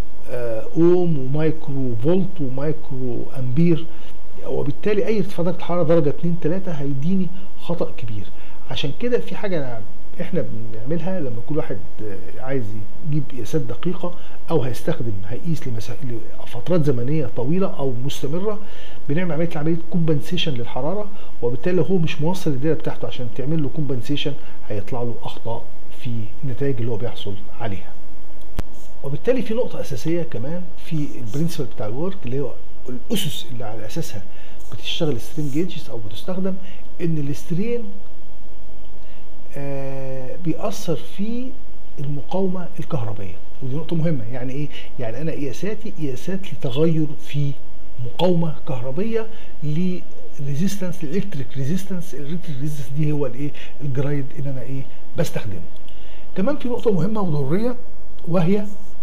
A: اوم ومايكرو فولت ومايكرو امبير وبالتالي اي ارتفاع درجه الحراره درجه 2 3 هيديني خطا كبير عشان كده في حاجه احنا بنعملها لما كل واحد عايز يجيب قياسات دقيقه او هيستخدم هيقيس لمسا... لفترات زمنيه طويله او مستمره بنعمل عمليه عمليه كومبنسيشن للحراره وبالتالي لو هو مش موصل الدايره بتاعته عشان تعمل له كومبنسيشن هيطلع له اخطاء في النتائج اللي هو بيحصل عليها وبالتالي في نقطه اساسيه كمان في البرنسبل بتاع الورك اللي هو الاسس اللي على اساسها بتشتغل السترين جيجز او بتستخدم ان السترين آه بيأثر في المقاومة الكهربية ودي نقطة مهمة يعني ايه؟ يعني انا قياساتي قياسات لتغير في مقاومة كهربية لريزيستنس الالكتريك ريزيستنس الالكتريك ريزيستنس دي هو الايه؟ الجرايد اللي انا ايه؟ بستخدمه. كمان في نقطة مهمة وضرورية وهي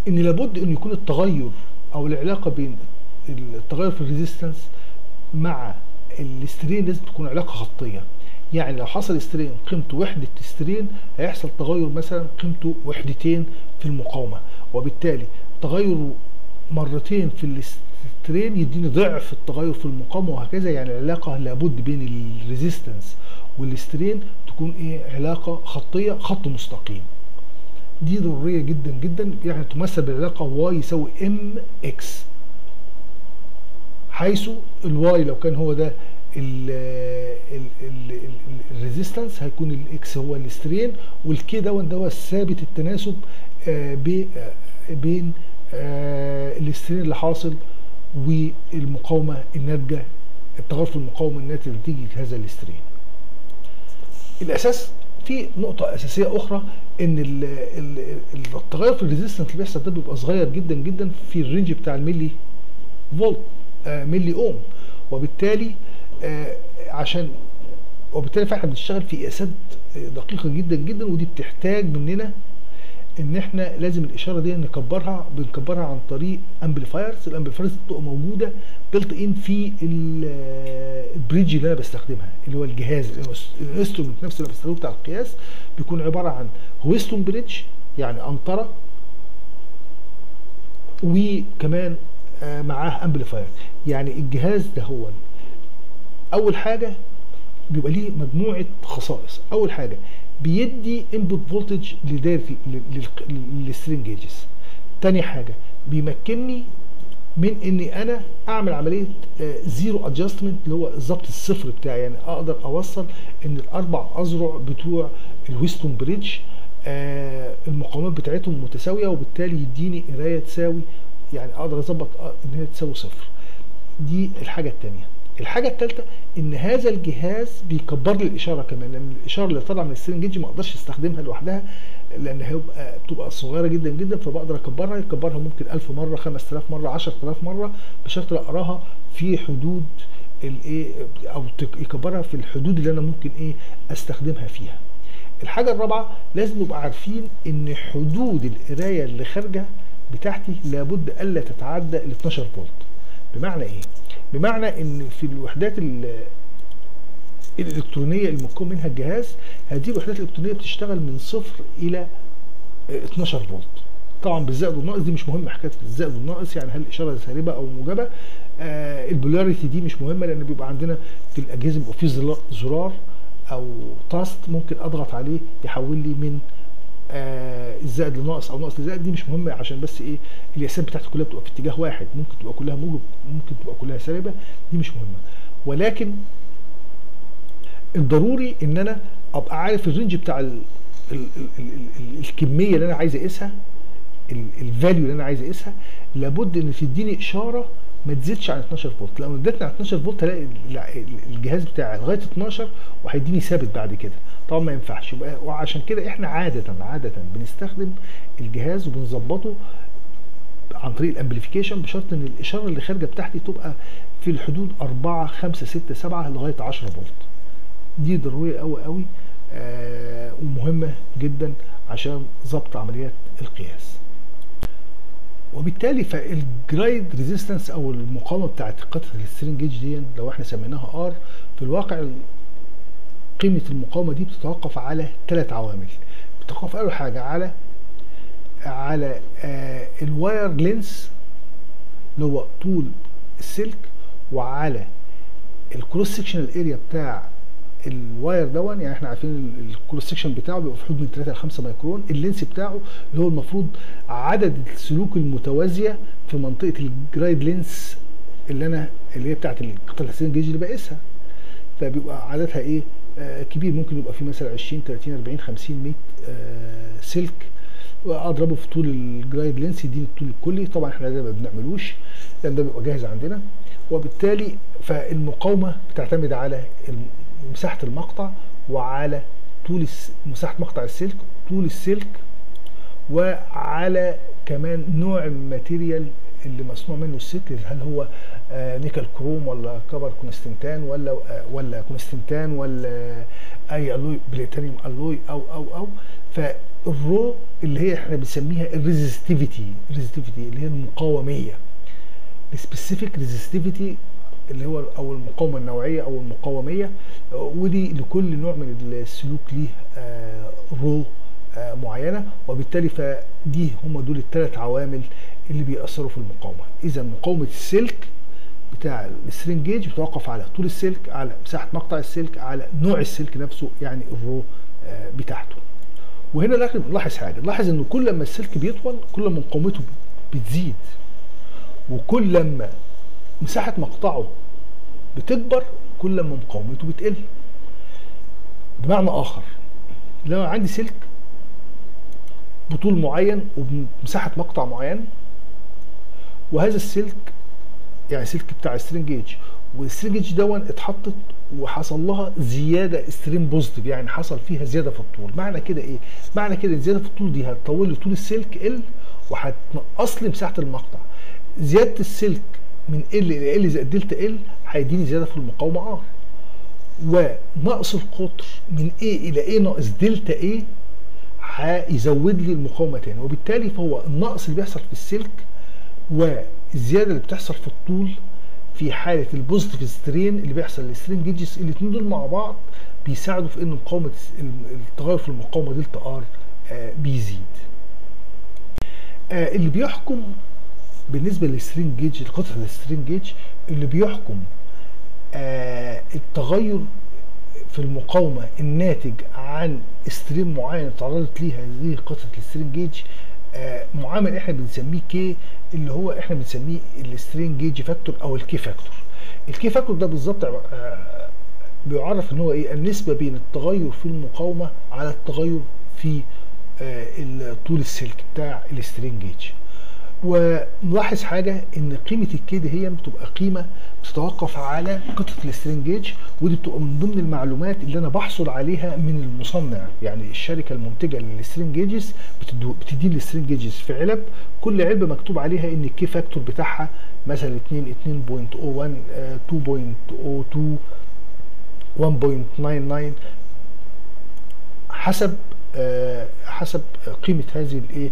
A: ان لابد ان يكون التغير او العلاقه بين التغير في الريزيستنس مع الاسترين لازم تكون علاقه خطيه يعني لو حصل استرين قيمته وحده استرين هيحصل تغير مثلا قيمته وحدتين في المقاومه وبالتالي تغير مرتين في الاسترين يديني ضعف التغير في المقاومه وهكذا يعني العلاقه لابد بين الريزيستنس والاسترين تكون ايه علاقه خطيه خط مستقيم دي ضروريه جدا جدا يعني تمثل بالعلاقه واي يساوي ام اكس حيث الواي لو كان هو ده الريزيستنس هيكون الاكس هو الاسترين والكي دون ده ثابت التناسب آه بين آه الاسترين اللي حاصل والمقاومه الناتجه التغير في المقاومه الناتج نتيجه هذا الاسترين الاساس في نقطة أساسية أخرى إن ال ال التغير في الريزيستنس اللي بيحصل ده بيبقى صغير جدا جدا في الرينج بتاع الملي فولت آه ملي أوم وبالتالي آه عشان وبالتالي فاحنا بنشتغل في قياسات دقيقة جدا جدا ودي بتحتاج مننا ان احنا لازم الاشاره دي نكبرها بنكبرها عن طريق امبليفايرز الامبليفايرز بتبقى موجوده بيلت ان في البريدج اللي انا بستخدمها اللي هو الجهاز الانسترومنت نفسه اللي بستخدمه بتاع القياس بيكون عباره عن هويستون بريدج يعني قنطره وكمان آه معاه امبليفاير يعني الجهاز ده هو اول حاجه بيبقى ليه مجموعه خصائص اول حاجه بيدي انبوت فولتج لدايره للسترينج جيجز تاني حاجه بيمكنني من اني انا اعمل عمليه زيرو ادجستمنت اللي هو الظبط الصفر بتاعي يعني اقدر اوصل ان الاربع اذرع بتوع الويستون بريدج آه المقاومات بتاعتهم متساويه وبالتالي يديني قرايه تساوي يعني اقدر اظبط ان هي تساوي صفر دي الحاجه الثانيه الحاجه الثالثه ان هذا الجهاز بيكبر لي الاشاره كمان لان الاشاره اللي طالعه من السترينج جيج ما اقدرش استخدمها لوحدها لان هيبقى بتبقى صغيره جدا جدا فبقدر اكبرها يكبرها ممكن 1000 مره 5000 مره 10000 مره بشرط اقراها في حدود الايه او يكبرها في الحدود اللي انا ممكن ايه استخدمها فيها الحاجه الرابعه لازم نبقى عارفين ان حدود القرايه اللي خارجه بتاعتي لابد الا تتعدى ال 12 فولت بمعنى ايه بمعنى ان في الوحدات الالكترونيه المكون منها الجهاز هذه الوحدات الالكترونيه بتشتغل من صفر الى 12 فولت طبعا بالزائد والناقص دي مش مهمه حكايه الزائد والناقص يعني هل الاشاره سالبه او موجبه آه البولاريتي دي مش مهمه لان بيبقى عندنا في الاجهزه بيبقى في زرار او تاست ممكن اضغط عليه يحول لي من آه الزائد لناقص او ناقص لزائد دي مش مهمه عشان بس ايه القياسات بتاعتي كلها بتبقى في اتجاه واحد ممكن تبقى كلها موجب ممكن تبقى كلها سالبه دي مش مهمه ولكن الضروري ان انا ابقى عارف الرينج بتاع ال ال ال ال ال الكميه اللي انا عايز اقيسها الفاليو اللي انا عايز اقيسها لابد ان تديني اشاره ما تزيدش عن 12 فولت لو اديتني عن 12 فولت هلاقي الجهاز بتاعي لغايه 12 وهيديني ثابت بعد كده طبعا ما ينفعش يبقى وعشان كده احنا عاده عاده بنستخدم الجهاز وبنظبطه عن طريق الامبليفيكيشن بشرط ان الاشاره اللي خارجه بتاعتي تبقى في الحدود 4 5 6 7 لغايه 10 فولت دي ضروريه قوي قوي آه ومهمه جدا عشان ضبط عمليات القياس وبالتالي فالجرايد ريزيستنس او المقاومه بتاعت قطعه السترينج جيج دي لو احنا سميناها ار في الواقع قيمه المقاومه دي بتتوقف على ثلاث عوامل بتتوقف اول حاجه على على آه الواير لينس اللي هو طول السلك وعلى الكروس سكشنال اريا بتاع الواير دون يعني احنا عارفين الكروس سكشن بتاعه بيبقى في حدود من 3 ل 5 مايكرون اللينس بتاعه اللي هو المفروض عدد السلوك المتوازيه في منطقه الجرايد لينس اللي انا اللي هي بتاعت القطعه الحسين جيج اللي بقيسها فبيبقى عددها ايه آه كبير ممكن يبقى في مثلا 20 30 40 50 100 آه سلك واضربه في طول الجرايد لينس يديني الطول الكلي طبعا احنا ده ما بنعملوش لان ده بيبقى جاهز عندنا وبالتالي فالمقاومه بتعتمد على مساحه المقطع وعلى طول مساحه مقطع السلك طول السلك وعلى كمان نوع الماتيريال اللي مصنوع منه السلك هل هو آه نيكل كروم ولا كبر كونستنتان ولا آه ولا كونستنتان ولا اي الوي بليتانيوم الوي او او او الرو اللي هي احنا بنسميها الريزستيفيتي الريزستيفيتي اللي هي المقاوميه السبيسيفيك ريزستيفيتي اللي هو او المقاومه النوعيه او المقاوميه ودي لكل نوع من السلوك ليه آه رو آه معينه وبالتالي فدي هم دول الثلاث عوامل اللي بيأثروا في المقاومه اذا مقاومه السلك بتاع السترينج جيج بتوقف على طول السلك على مساحه مقطع السلك على نوع السلك نفسه يعني الرو آه بتاعته وهنا لازم نلاحظ حاجه نلاحظ ان كل ما السلك بيطول كل ما مقاومته بتزيد وكل لما مساحه مقطعه بتكبر كل ما مقاومته بتقل بمعنى اخر لو عندي سلك بطول معين وبمساحه مقطع معين وهذا السلك يعني سلك بتاع سترينج جيج والسترينج جيج دون اتحطت وحصل لها زياده ستريم بوزيتيف يعني حصل فيها زياده في الطول معنى كده ايه معنى كده الزياده في الطول دي هتطول لي طول السلك ال وهتنقص لي مساحه المقطع زياده السلك من ال الى ال زائد دلتا ال هيديني زياده في المقاومه ار ونقص القطر من A الى A ناقص دلتا A هيزود لي المقاومه تاني وبالتالي فهو النقص اللي بيحصل في السلك والزياده اللي بتحصل في الطول في حاله البوزيتيف سترين اللي بيحصل للسترين جيجز الاثنين دول مع بعض بيساعدوا في ان مقاومه التغير في المقاومه دلتا ار بيزيد. آه اللي بيحكم بالنسبه للسترين جيج لقطعه السترين جيج اللي بيحكم آه التغير في المقاومه الناتج عن ستريم معين اتعرضت ليه هذه قطعه السترين جيج آه معامل احنا بنسميه كي اللي هو احنا بنسميه السترين جيج فاكتور او الكي فاكتور الكي فاكتور ده بالظبط آه بيعرف ان هو ايه النسبه بين التغير في المقاومه على التغير في آه طول السلك بتاع السترين جيج ونلاحظ حاجه ان قيمه الكي دي هي بتبقى قيمه بتتوقف على قطعه السترين جيج ودي بتبقى من ضمن المعلومات اللي انا بحصل عليها من المصنع يعني الشركه المنتجه للسترين جيجز بتديني السترين جيجز في علب كل علبه مكتوب عليها ان الكي فاكتور بتاعها مثلا 2 2.01 2.02 1.99 حسب آه حسب قيمه هذه الايه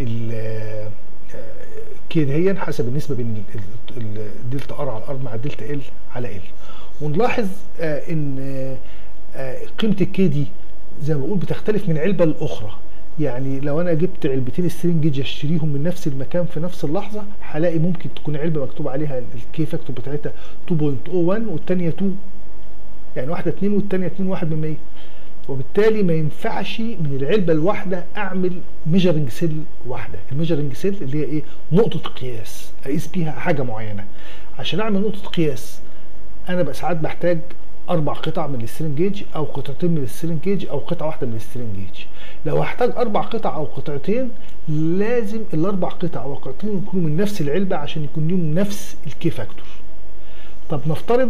A: كده هي حسب النسبه بين الدلتا ار على ار مع الدلتا ال على ال ونلاحظ آه ان آه قيمه الكي دي زي ما بقول بتختلف من علبه لاخرى يعني لو انا جبت علبتين سترينج جيج اشتريهم من نفس المكان في نفس اللحظه هلاقي ممكن تكون علبه مكتوب عليها الكي فاكتور بتاعتها 2.01 والثانيه 2 يعني واحده 2 والثانيه 2 1 من 100 وبالتالي ما ينفعش من العلبه الواحده اعمل ميجرنج سيل واحده الميجرنج سيل اللي هي ايه نقطه قياس اقيس بيها حاجه معينه عشان اعمل نقطه قياس انا بقى ساعات بحتاج اربع قطع من السترينج جيج او قطعتين من السترينج جيج او قطعه واحده من السترينج جيج لو هحتاج اربع قطع او قطعتين لازم الاربع قطع او قطعتين يكونوا من نفس العلبه عشان يكون لهم نفس الكي فاكتور طب نفترض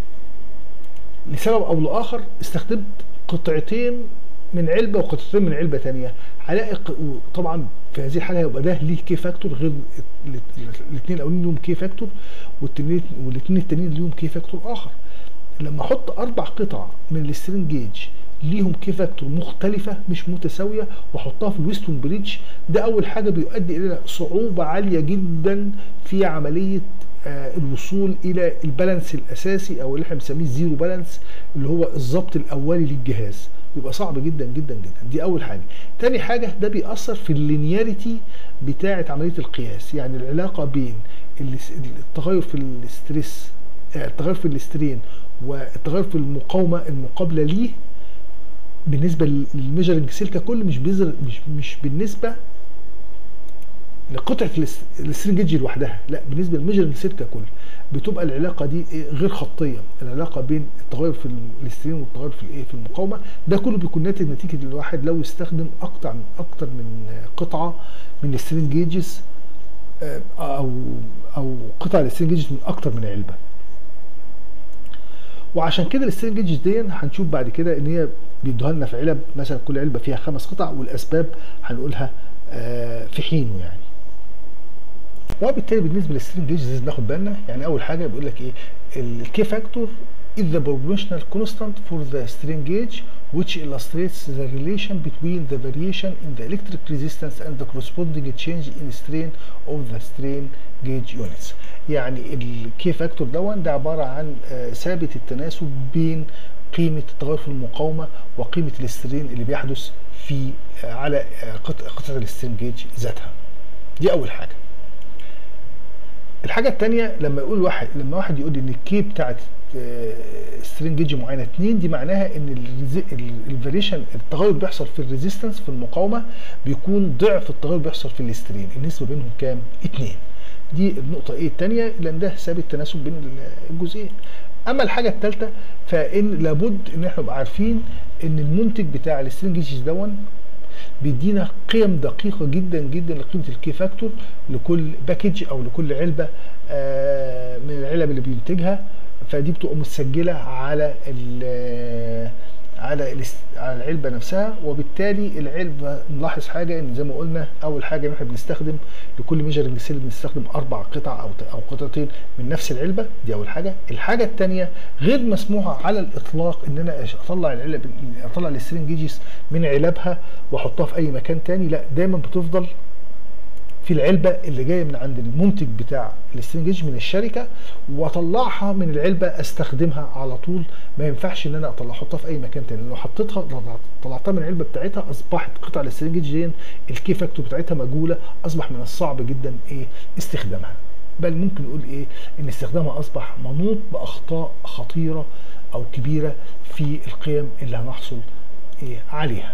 A: لسبب او لاخر استخدمت قطعتين من علبه وقطعتين من علبه ثانيه هلاقي طبعا في هذه الحاله هيبقى ده ليه كي فاكتور غير الاثنين الاولين لهم كي فاكتور والاثنين التانيين ليهم كي فاكتور اخر لما احط اربع قطع من السترين جيج ليهم كي فاكتور مختلفة مش متساوية واحطها في الويستون بريدج ده أول حاجة بيؤدي إلى صعوبة عالية جدا في عملية آه الوصول إلى البالانس الأساسي أو اللي احنا بنسميه الزيرو بالانس اللي هو الضبط الأولي للجهاز بيبقى صعب جدا جدا جدا دي أول حاجة تاني حاجة ده بيأثر في اللينياريتي بتاعة عملية القياس يعني العلاقة بين التغير في الاستريس التغير في الاسترين والتغير في المقاومة المقابلة ليه بالنسبه للميجرنج سيل ككل مش بيظهر مش مش بالنسبه لقطعه السترنج لوحدها لا بالنسبه للميجرنج سيل ككل بتبقى العلاقه دي غير خطيه العلاقه بين التغير في الاسترين والتغير في الايه في المقاومه ده كله بيكون ناتج نتيجه الواحد لو استخدم اكتر من اكتر من قطعه من السترين جيجز او او قطع السترين جيجز من اكتر من علبه وعشان كده السترين جيجز دي هنشوف بعد كده ان هي بيدوها لنا في علب مثلا كل علبه فيها خمس قطع والاسباب هنقولها آه في حينه يعني وبالتالي بالنسبه للسترين جيجز لازم ناخد بالنا يعني اول حاجه بيقول لك ايه الكي فاكتور is the proportional constant for the string gauge which illustrates the relation between the variation in the electric resistance and the corresponding change in strain of the strain gauge units يعني الكي فاكتور دون ده عباره عن آه، ثابت التناسب بين قيمه التغير في المقاومه وقيمه الاسترين اللي بيحدث في آه، على آه، قطع- قطعه السترين جيج ذاتها دي اول حاجه الحاجه الثانيه لما يقول واحد لما واحد يقول ان الكي بتاعت سترين جيج معينه 2 دي معناها ان الفاريشن التغير اللي بيحصل في الريزيستنس في المقاومه بيكون ضعف التغير اللي بيحصل في الاسترين النسبه بينهم كام 2 دي النقطه ايه الثانيه لان ده ثابت تناسب بين الجزئين اما الحاجه الثالثه فان لابد ان احنا نبقى عارفين ان المنتج بتاع السترين جيجز دون بيدينا قيم دقيقه جدا جدا لقيمه الكي فاكتور لكل باكج او لكل علبه آه، من العلب اللي بينتجها فدي بتبقى مسجله على ال على الاس- على العلبه نفسها وبالتالي العلبه نلاحظ حاجه ان زي ما قلنا اول حاجه ان احنا بنستخدم لكل ميجرنج سيل بنستخدم اربع قطع او او قطعتين من نفس العلبه دي اول حاجه الحاجه الثانيه غير مسموحه على الاطلاق ان انا أش- اطلع العلب اطلع السترين جيجز من علبها واحطها في اي مكان تاني لا دايما بتفضل في العلبه اللي جايه من عند المنتج بتاع السترين جيج من الشركه واطلعها من العلبه استخدمها على طول ما ينفعش ان انا اطلع احطها في اي مكان تاني لو حطيتها لو طلعتها من العلبه بتاعتها اصبحت قطع السترين جيج دي الكي فاكتور بتاعتها مجهوله اصبح من الصعب جدا ايه استخدامها بل ممكن نقول ايه ان استخدامها اصبح منوط باخطاء خطيره او كبيره في القيم اللي هنحصل ايه عليها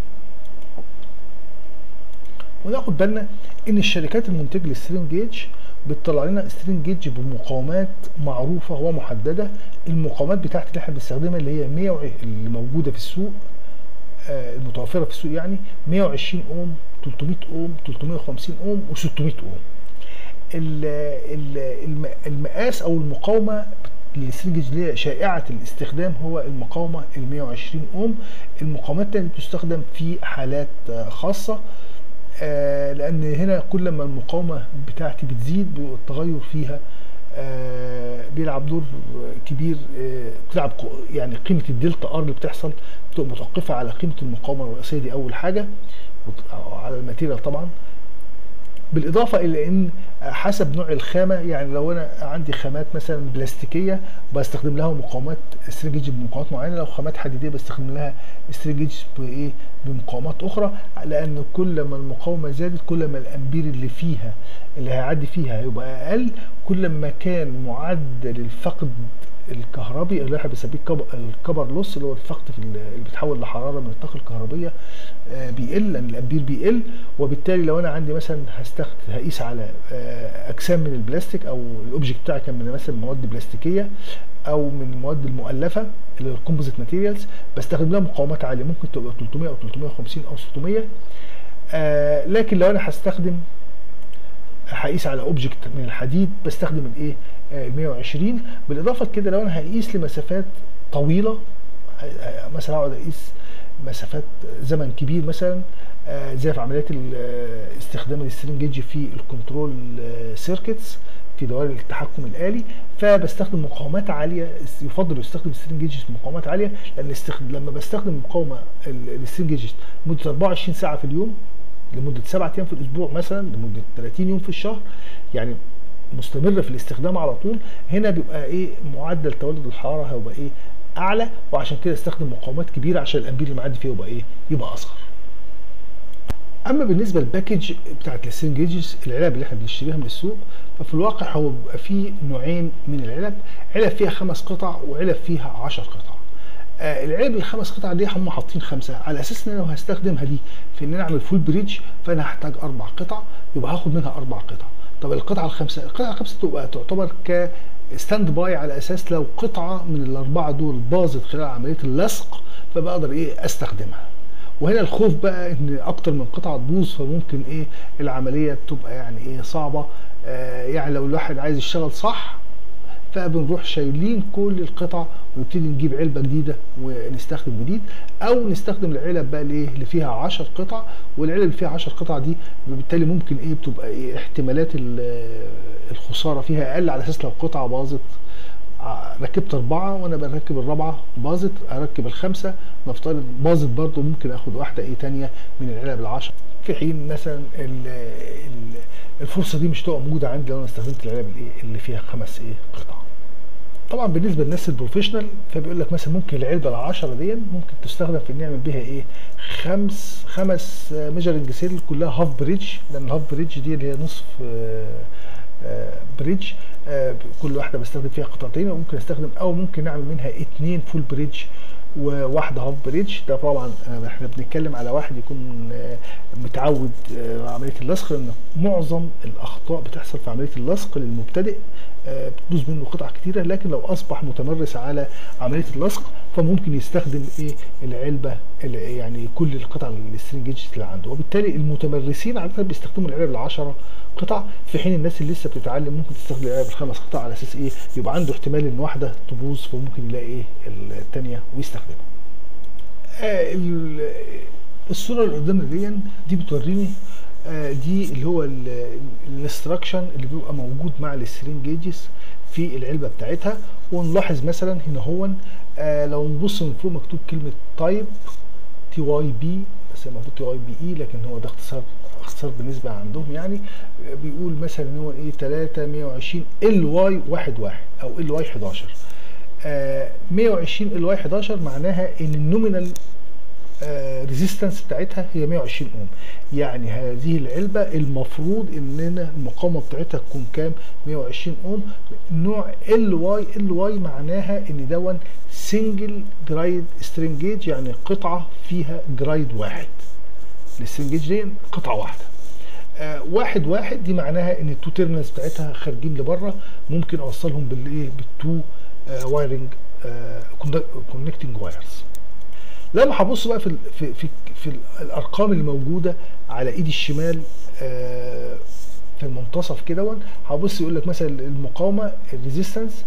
A: وناخد بالنا ان الشركات المنتجه للسترين جيج بتطلع لنا سترين جيج بمقاومات معروفه ومحدده المقاومات بتاعت اللي احنا بنستخدمها اللي هي 100 وع- اللي موجوده في السوق آه، المتوفره في السوق يعني 120 اوم 300 اوم 350 اوم و600 اوم ال- ال- الم- المقاس او المقاومه للسترين جيج اللي هي شائعه الاستخدام هو المقاومه ال 120 اوم المقاومات التانية بتستخدم في حالات آه، خاصه آه، لان هنا كل ما المقاومه بتاعتي بتزيد بيبقى التغير فيها آه، بيلعب دور كبير آه، بتلعب ق- يعني قيمه الدلتا ار اللي بتحصل بتبقى متوقفه على قيمه المقاومه الرئيسيه دي اول حاجه وت- أو على الماتيريال طبعا بالاضافه الى ان حسب نوع الخامه يعني لو انا عندي خامات مثلا بلاستيكيه بستخدم لها مقاومات استريجيج بمقاومات معينه لو خامات حديديه بستخدم لها استريجيج بايه بمقاومات اخرى لان كل ما المقاومه زادت كل ما الامبير اللي فيها اللي هيعدي فيها هيبقى اقل كل ما كان معدل الفقد الكهربي اللي احنا بنسميه الكب- الكبر لوس اللي هو الفقد في ال- اللي بيتحول لحراره من الطاقه الكهربيه آه، بيقل لان الامبير بيقل وبالتالي لو انا عندي مثلا هستخدم هقيس على آه، اجسام من البلاستيك او الاوبجكت بتاعي كان من مثلا مواد بلاستيكيه او من المواد المؤلفه اللي هي الكومبوزيت ماتيريالز بستخدم لها مقاومات عاليه ممكن تبقى 300 او 350 او 600 آه لكن لو انا هستخدم هقيس على اوبجكت من الحديد بستخدم الايه آه، ال 120 بالاضافه لكده لو انا هقيس لمسافات طويله آه، آه، مثلا اقعد اقيس مسافات زمن كبير مثلا آه، زي في عمليات ال- آه، استخدام السترين جيج في الكنترول سيركتس في دوائر التحكم الآلي فبستخدم مقاومات عالية يفضل يستخدم السترين جيجز بمقاومات عالية لأن استخد... لما بستخدم مقاومة ال- السترين جيجز لمدة 24 ساعة في اليوم لمدة 7 أيام في الأسبوع مثلا لمدة 30 يوم في الشهر يعني مستمرة في الاستخدام على طول هنا بيبقى ايه معدل تولد الحرارة هيبقى ايه أعلى وعشان كده استخدم مقاومات كبيرة عشان الأمبير اللي معدي فيه يبقى ايه يبقى أصغر اما بالنسبه للباكج بتاعت السين جيجز العلب اللي احنا بنشتريها من السوق ففي الواقع هو بيبقى فيه نوعين من العلب علب فيها خمس قطع وعلب فيها عشر قطع آه العلب الخمس قطع دي هم حاطين خمسه على اساس ان انا لو هستخدمها دي في ان انا اعمل فول بريدج فانا هحتاج اربع قطع يبقى هاخد منها اربع قطع طب القطعه الخمسه القطعه الخمسه تبقى تعتبر ك ستاند باي على اساس لو قطعه من الاربعه دول باظت خلال عمليه اللصق فبقدر ايه استخدمها وهنا الخوف بقى ان اكتر من قطعه تبوظ فممكن ايه العمليه تبقى يعني ايه صعبه آه يعني لو الواحد عايز يشتغل صح فبنروح شايلين كل القطع ونبتدي نجيب علبه جديده ونستخدم جديد او نستخدم العلب بقى الايه اللي فيها 10 قطع والعلب اللي فيها 10 قطع دي بالتالي ممكن ايه بتبقى ايه احتمالات ال- الخساره فيها اقل على اساس لو قطعه باظت ع- ركبت اربعه وانا بركب الرابعه باظت اركب الخمسه نفترض باظت برضو ممكن اخد واحده ايه تانية من العلب العشر في حين مثلا ال- ال- الفرصه دي مش تبقى موجوده عندي لو انا استخدمت العلب الايه اللي فيها خمس ايه قطع طبعا بالنسبه للناس البروفيشنال فبيقول لك مثلا ممكن العلبه العشرة دي ممكن تستخدم في ان نعمل بيها ايه خمس خمس ميجرنج سيل كلها هاف بريدج لان الهاف بريدج دي اللي هي نصف آه، آه، بريدج آه، كل واحده بستخدم فيها قطعتين وممكن استخدم او ممكن اعمل منها اتنين فول بريدج وواحده هاف بريدج ده طبعا آه، احنا بنتكلم على واحد يكون آه، متعود آه، على عمليه اللصق لان معظم الاخطاء بتحصل في عمليه اللصق للمبتدئ آه، بتبوظ منه قطع كتيره لكن لو اصبح متمرس على عمليه اللصق فممكن يستخدم ايه العلبه اللي- يعني كل القطع السترنج اللي عنده وبالتالي المتمرسين عاده بيستخدموا العلب العشرة قطع في حين الناس اللي لسه بتتعلم ممكن تستخدم العلب الخمس قطع على اساس ايه يبقى عنده احتمال ان واحده تبوظ فممكن يلاقي ايه الثانيه ويستخدمها آه، ال- الصوره اللي قدامنا دي دي بتوريني آه، دي اللي هو الانستراكشن اللي بيبقى موجود مع السرين جيجز في العلبه بتاعتها ونلاحظ مثلا هنا هو آه، لو نبص من فوق مكتوب كلمه تايب تي واي بي بس المفروض تي واي بي اي لكن هو ده اختصار اختصار بالنسبه عندهم يعني آه، بيقول مثلا ان هو ايه 3 120 ال واي 1 1 او ال واي 11 آه، 120 ال واي 11 معناها ان النومينال ريزيستنس بتاعتها هي 120 اوم يعني هذه العلبه المفروض اننا المقاومه بتاعتها تكون كام 120 اوم نوع ال واي ال واي معناها ان دون سنجل جرايد سترنجيج يعني قطعه فيها جرايد واحد السترنجيج دي قطعه واحده آه واحد واحد دي معناها ان التو تيرمينالز بتاعتها خارجين لبره ممكن اوصلهم بالايه بالتو آه وايرنج كونكتنج وايرز لما هبص بقى في ال في في, في الارقام اللي موجوده على ايدي الشمال آه في المنتصف كده هبص يقول لك مثلا المقاومه الريزيستنس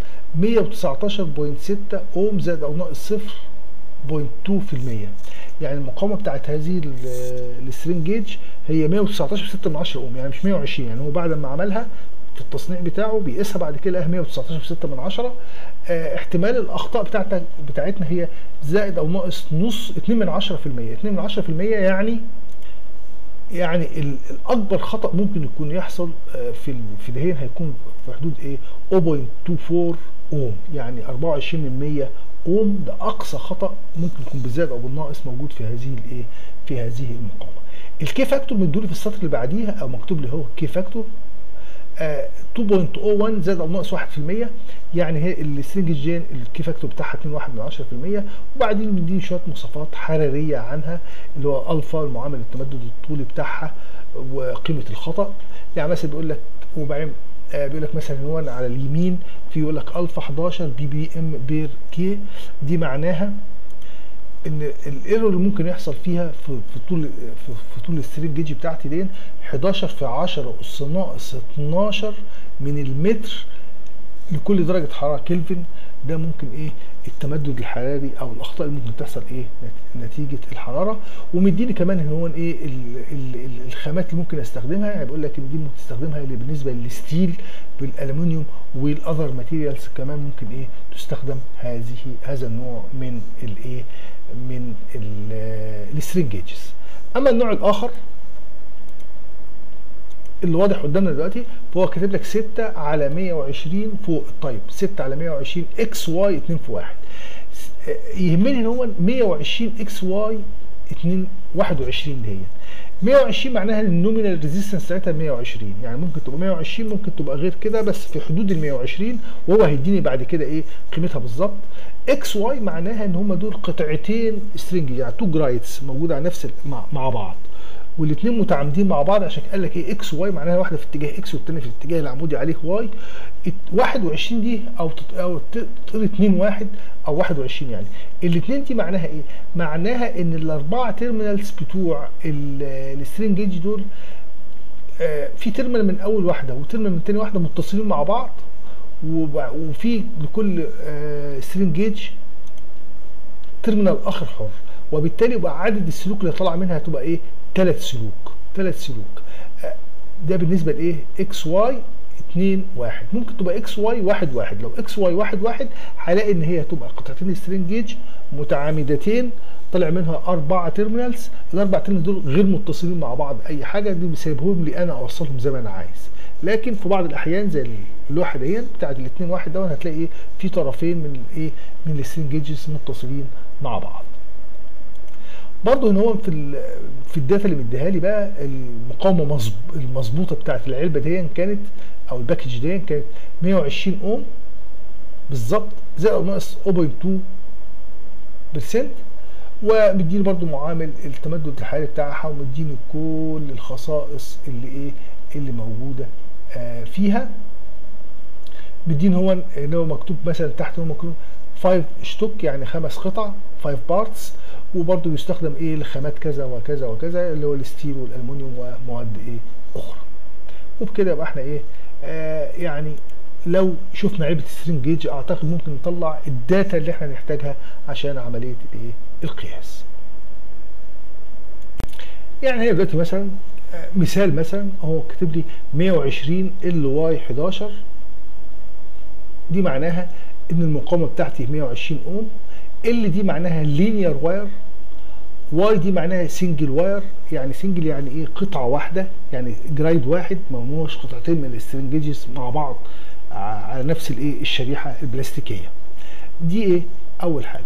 A: 119.6 اوم زائد او ناقص 0.2% يعني المقاومه بتاعت هذه السترينج جيج هي 119.6 من 10 اوم يعني مش 120 يعني هو بعد ما عملها في التصنيع بتاعه بيقيسها بعد كده لقاها 119.6 من 10 اه احتمال الاخطاء بتاعتنا بتاعتنا هي زائد او ناقص نص 2 من 10% 2 من 10% يعني يعني الاكبر خطا ممكن يكون يحصل في في دهين هيكون في حدود ايه 0.24 اوم يعني 24 من 100 اوم ده اقصى خطا ممكن يكون بالزائد او بالناقص موجود في هذه الايه في هذه المقاومه الكي فاكتور مدولي في السطر اللي بعديها او مكتوب لي هو كي فاكتور آه 2.01 زائد او ناقص 1% يعني هي السترنج جين الكي فاكتور بتاعها 2.1 من 10% وبعدين بنديني شويه مواصفات حراريه عنها اللي هو الفا المعامل التمدد الطولي بتاعها وقيمه الخطا يعني مثلا بيقول لك وبعدين آه بيقول لك مثلا هو على اليمين في يقول لك الفا 11 بي بي ام بير كي دي معناها ان الايرور اللي ممكن يحصل فيها في, في طول في, في طول السترينج جيج بتاعتي دي 11 في 10 اس ناقص 12 من المتر لكل درجه حراره كلفن ده ممكن ايه التمدد الحراري او الاخطاء اللي ممكن تحصل ايه نتيجه الحراره ومديني كمان ان هو ايه ال ال الخامات اللي ممكن استخدمها يعني بيقول لك ان دي ممكن تستخدمها اللي بالنسبه للستيل بالالومنيوم والاذر ماتيريالز كمان ممكن ايه تستخدم هذه هذا النوع من الايه من السترينج جيجز اما النوع الاخر اللي واضح قدامنا دلوقتي فهو كاتب لك 6 على 120 فوق الطيب 6 على 120 اكس واي 2 في 1 يهمني ان هو 120 اكس واي 2 21 دهيت 120 معناها ان النومينال ريزيستنس بتاعتها 120 يعني ممكن تبقى 120 ممكن تبقى غير كده بس في حدود ال 120 وهو هيديني بعد كده ايه قيمتها بالظبط اكس واي معناها ان هم دول قطعتين سترينج يعني تو جرايدز موجوده على نفس مع, مع بعض والاثنين متعامدين مع بعض عشان قال لك ايه اكس واي معناها واحده في اتجاه اكس والثانيه في الاتجاه العمودي عليه واي 21 دي او او تقري 2 1 او 21 يعني الاثنين دي معناها ايه؟ معناها ان الاربعه تيرمينالز بتوع السترينج جيج دول آه في تيرمينال من اول واحده وتيرمينال من ثاني واحده متصلين مع بعض وفي لكل آه سترينج جيج تيرمينال اخر حر وبالتالي يبقى عدد السلوك اللي طالعه منها هتبقى ايه؟ ثلاث سلوك ثلاث سلوك ده بالنسبه لايه اكس واي 2 1 ممكن تبقى اكس واي 1 1 لو اكس واي 1 1 هلاقي ان هي تبقى قطعتين سترينج جيج متعامدتين طلع منها اربعه تيرمينالز الاربع تيرمينالز دول غير متصلين مع بعض اي حاجه دي بسيبهم لي انا اوصلهم زي ما انا عايز لكن في بعض الاحيان زي اللوحه دي بتاعت الاثنين واحد دون هتلاقي ايه في طرفين من الايه من السترينج جيجز متصلين مع بعض برضه هنا هو في في الداتا اللي مديها لي بقى المقاومه المظبوطه بتاعت العلبه دي كانت او الباكج دي كانت 120 اوم بالظبط زائد او ناقص 0.2% ومديني برضو معامل التمدد الحراري بتاعها ومديني كل الخصائص اللي ايه اللي موجوده آه فيها مديني هو ان هو مكتوب مثلا تحت هو مكتوب 5 شتوك يعني خمس قطع 5 بارتس وبرضه بيستخدم ايه لخامات كذا وكذا وكذا اللي هو الستيل والالومنيوم ومواد ايه اخرى وبكده يبقى احنا ايه آه يعني لو شفنا علبه سترينج جيج اعتقد ممكن نطلع الداتا اللي احنا نحتاجها عشان عمليه الايه القياس يعني هي دلوقتي مثلا مثال مثلا اهو كاتب لي 120 ال واي 11 دي معناها ان المقاومه بتاعتي 120 اوم ال دي معناها لينير واير واي دي معناها سنجل واير يعني سنجل يعني ايه قطعه واحده يعني جرايد واحد ما هوش قطعتين من السترنجيجز مع بعض على نفس الايه الشريحه البلاستيكيه دي ايه اول حاجه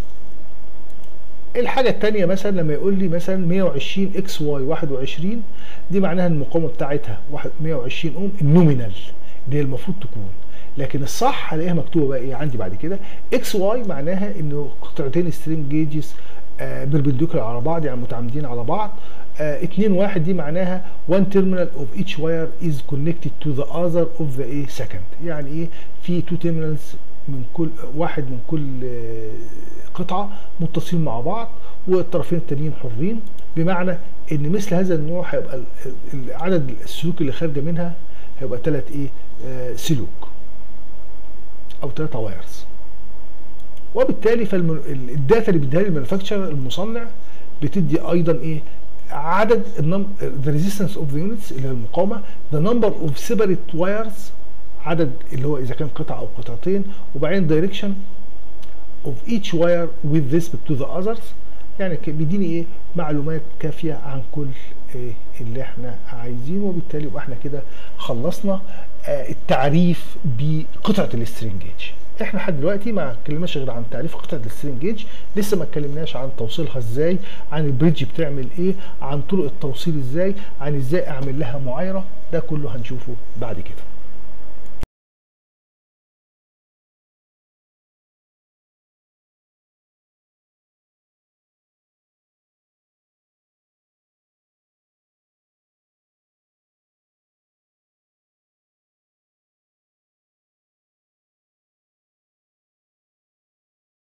A: الحاجه الثانيه مثلا لما يقول لي مثلا 120 اكس واي 21 دي معناها المقاومه بتاعتها 120 اوم النومينال اللي هي المفروض تكون لكن الصح هلاقيها مكتوبه بقى ايه عندي بعد كده اكس واي معناها انه قطعتين سترينج جيجز آه بيربنديكولار على بعض يعني متعامدين على بعض آه 2 1 دي معناها one terminal of each wire is connected to the other of the ايه second يعني ايه في two terminals من كل واحد من كل آه قطعه متصلين مع بعض والطرفين التانيين حرين بمعنى ان مثل هذا النوع هيبقى عدد السلوك اللي خارجه منها هيبقى ثلاث ايه آه سلوك او ثلاثه وايرز وبالتالي فالداتا اللي بيديها لي المانيفاكتشر المصنع بتدي ايضا ايه عدد the resistance of the units اللي هي المقاومه the number of separate wires عدد اللي هو اذا كان قطعه او قطعتين وبعدين direction of each wire with respect to the others يعني بيديني ايه معلومات كافيه عن كل إيه اللي احنا عايزينه وبالتالي يبقى احنا كده خلصنا آه التعريف بقطعه السترينج جيج احنا لحد دلوقتي ما اتكلمناش غير عن تعريف قطعه السترينج جيج لسه ما اتكلمناش عن توصيلها ازاي عن البريدج بتعمل ايه عن طرق التوصيل ازاي عن ازاي اعمل لها معايره ده كله هنشوفه بعد كده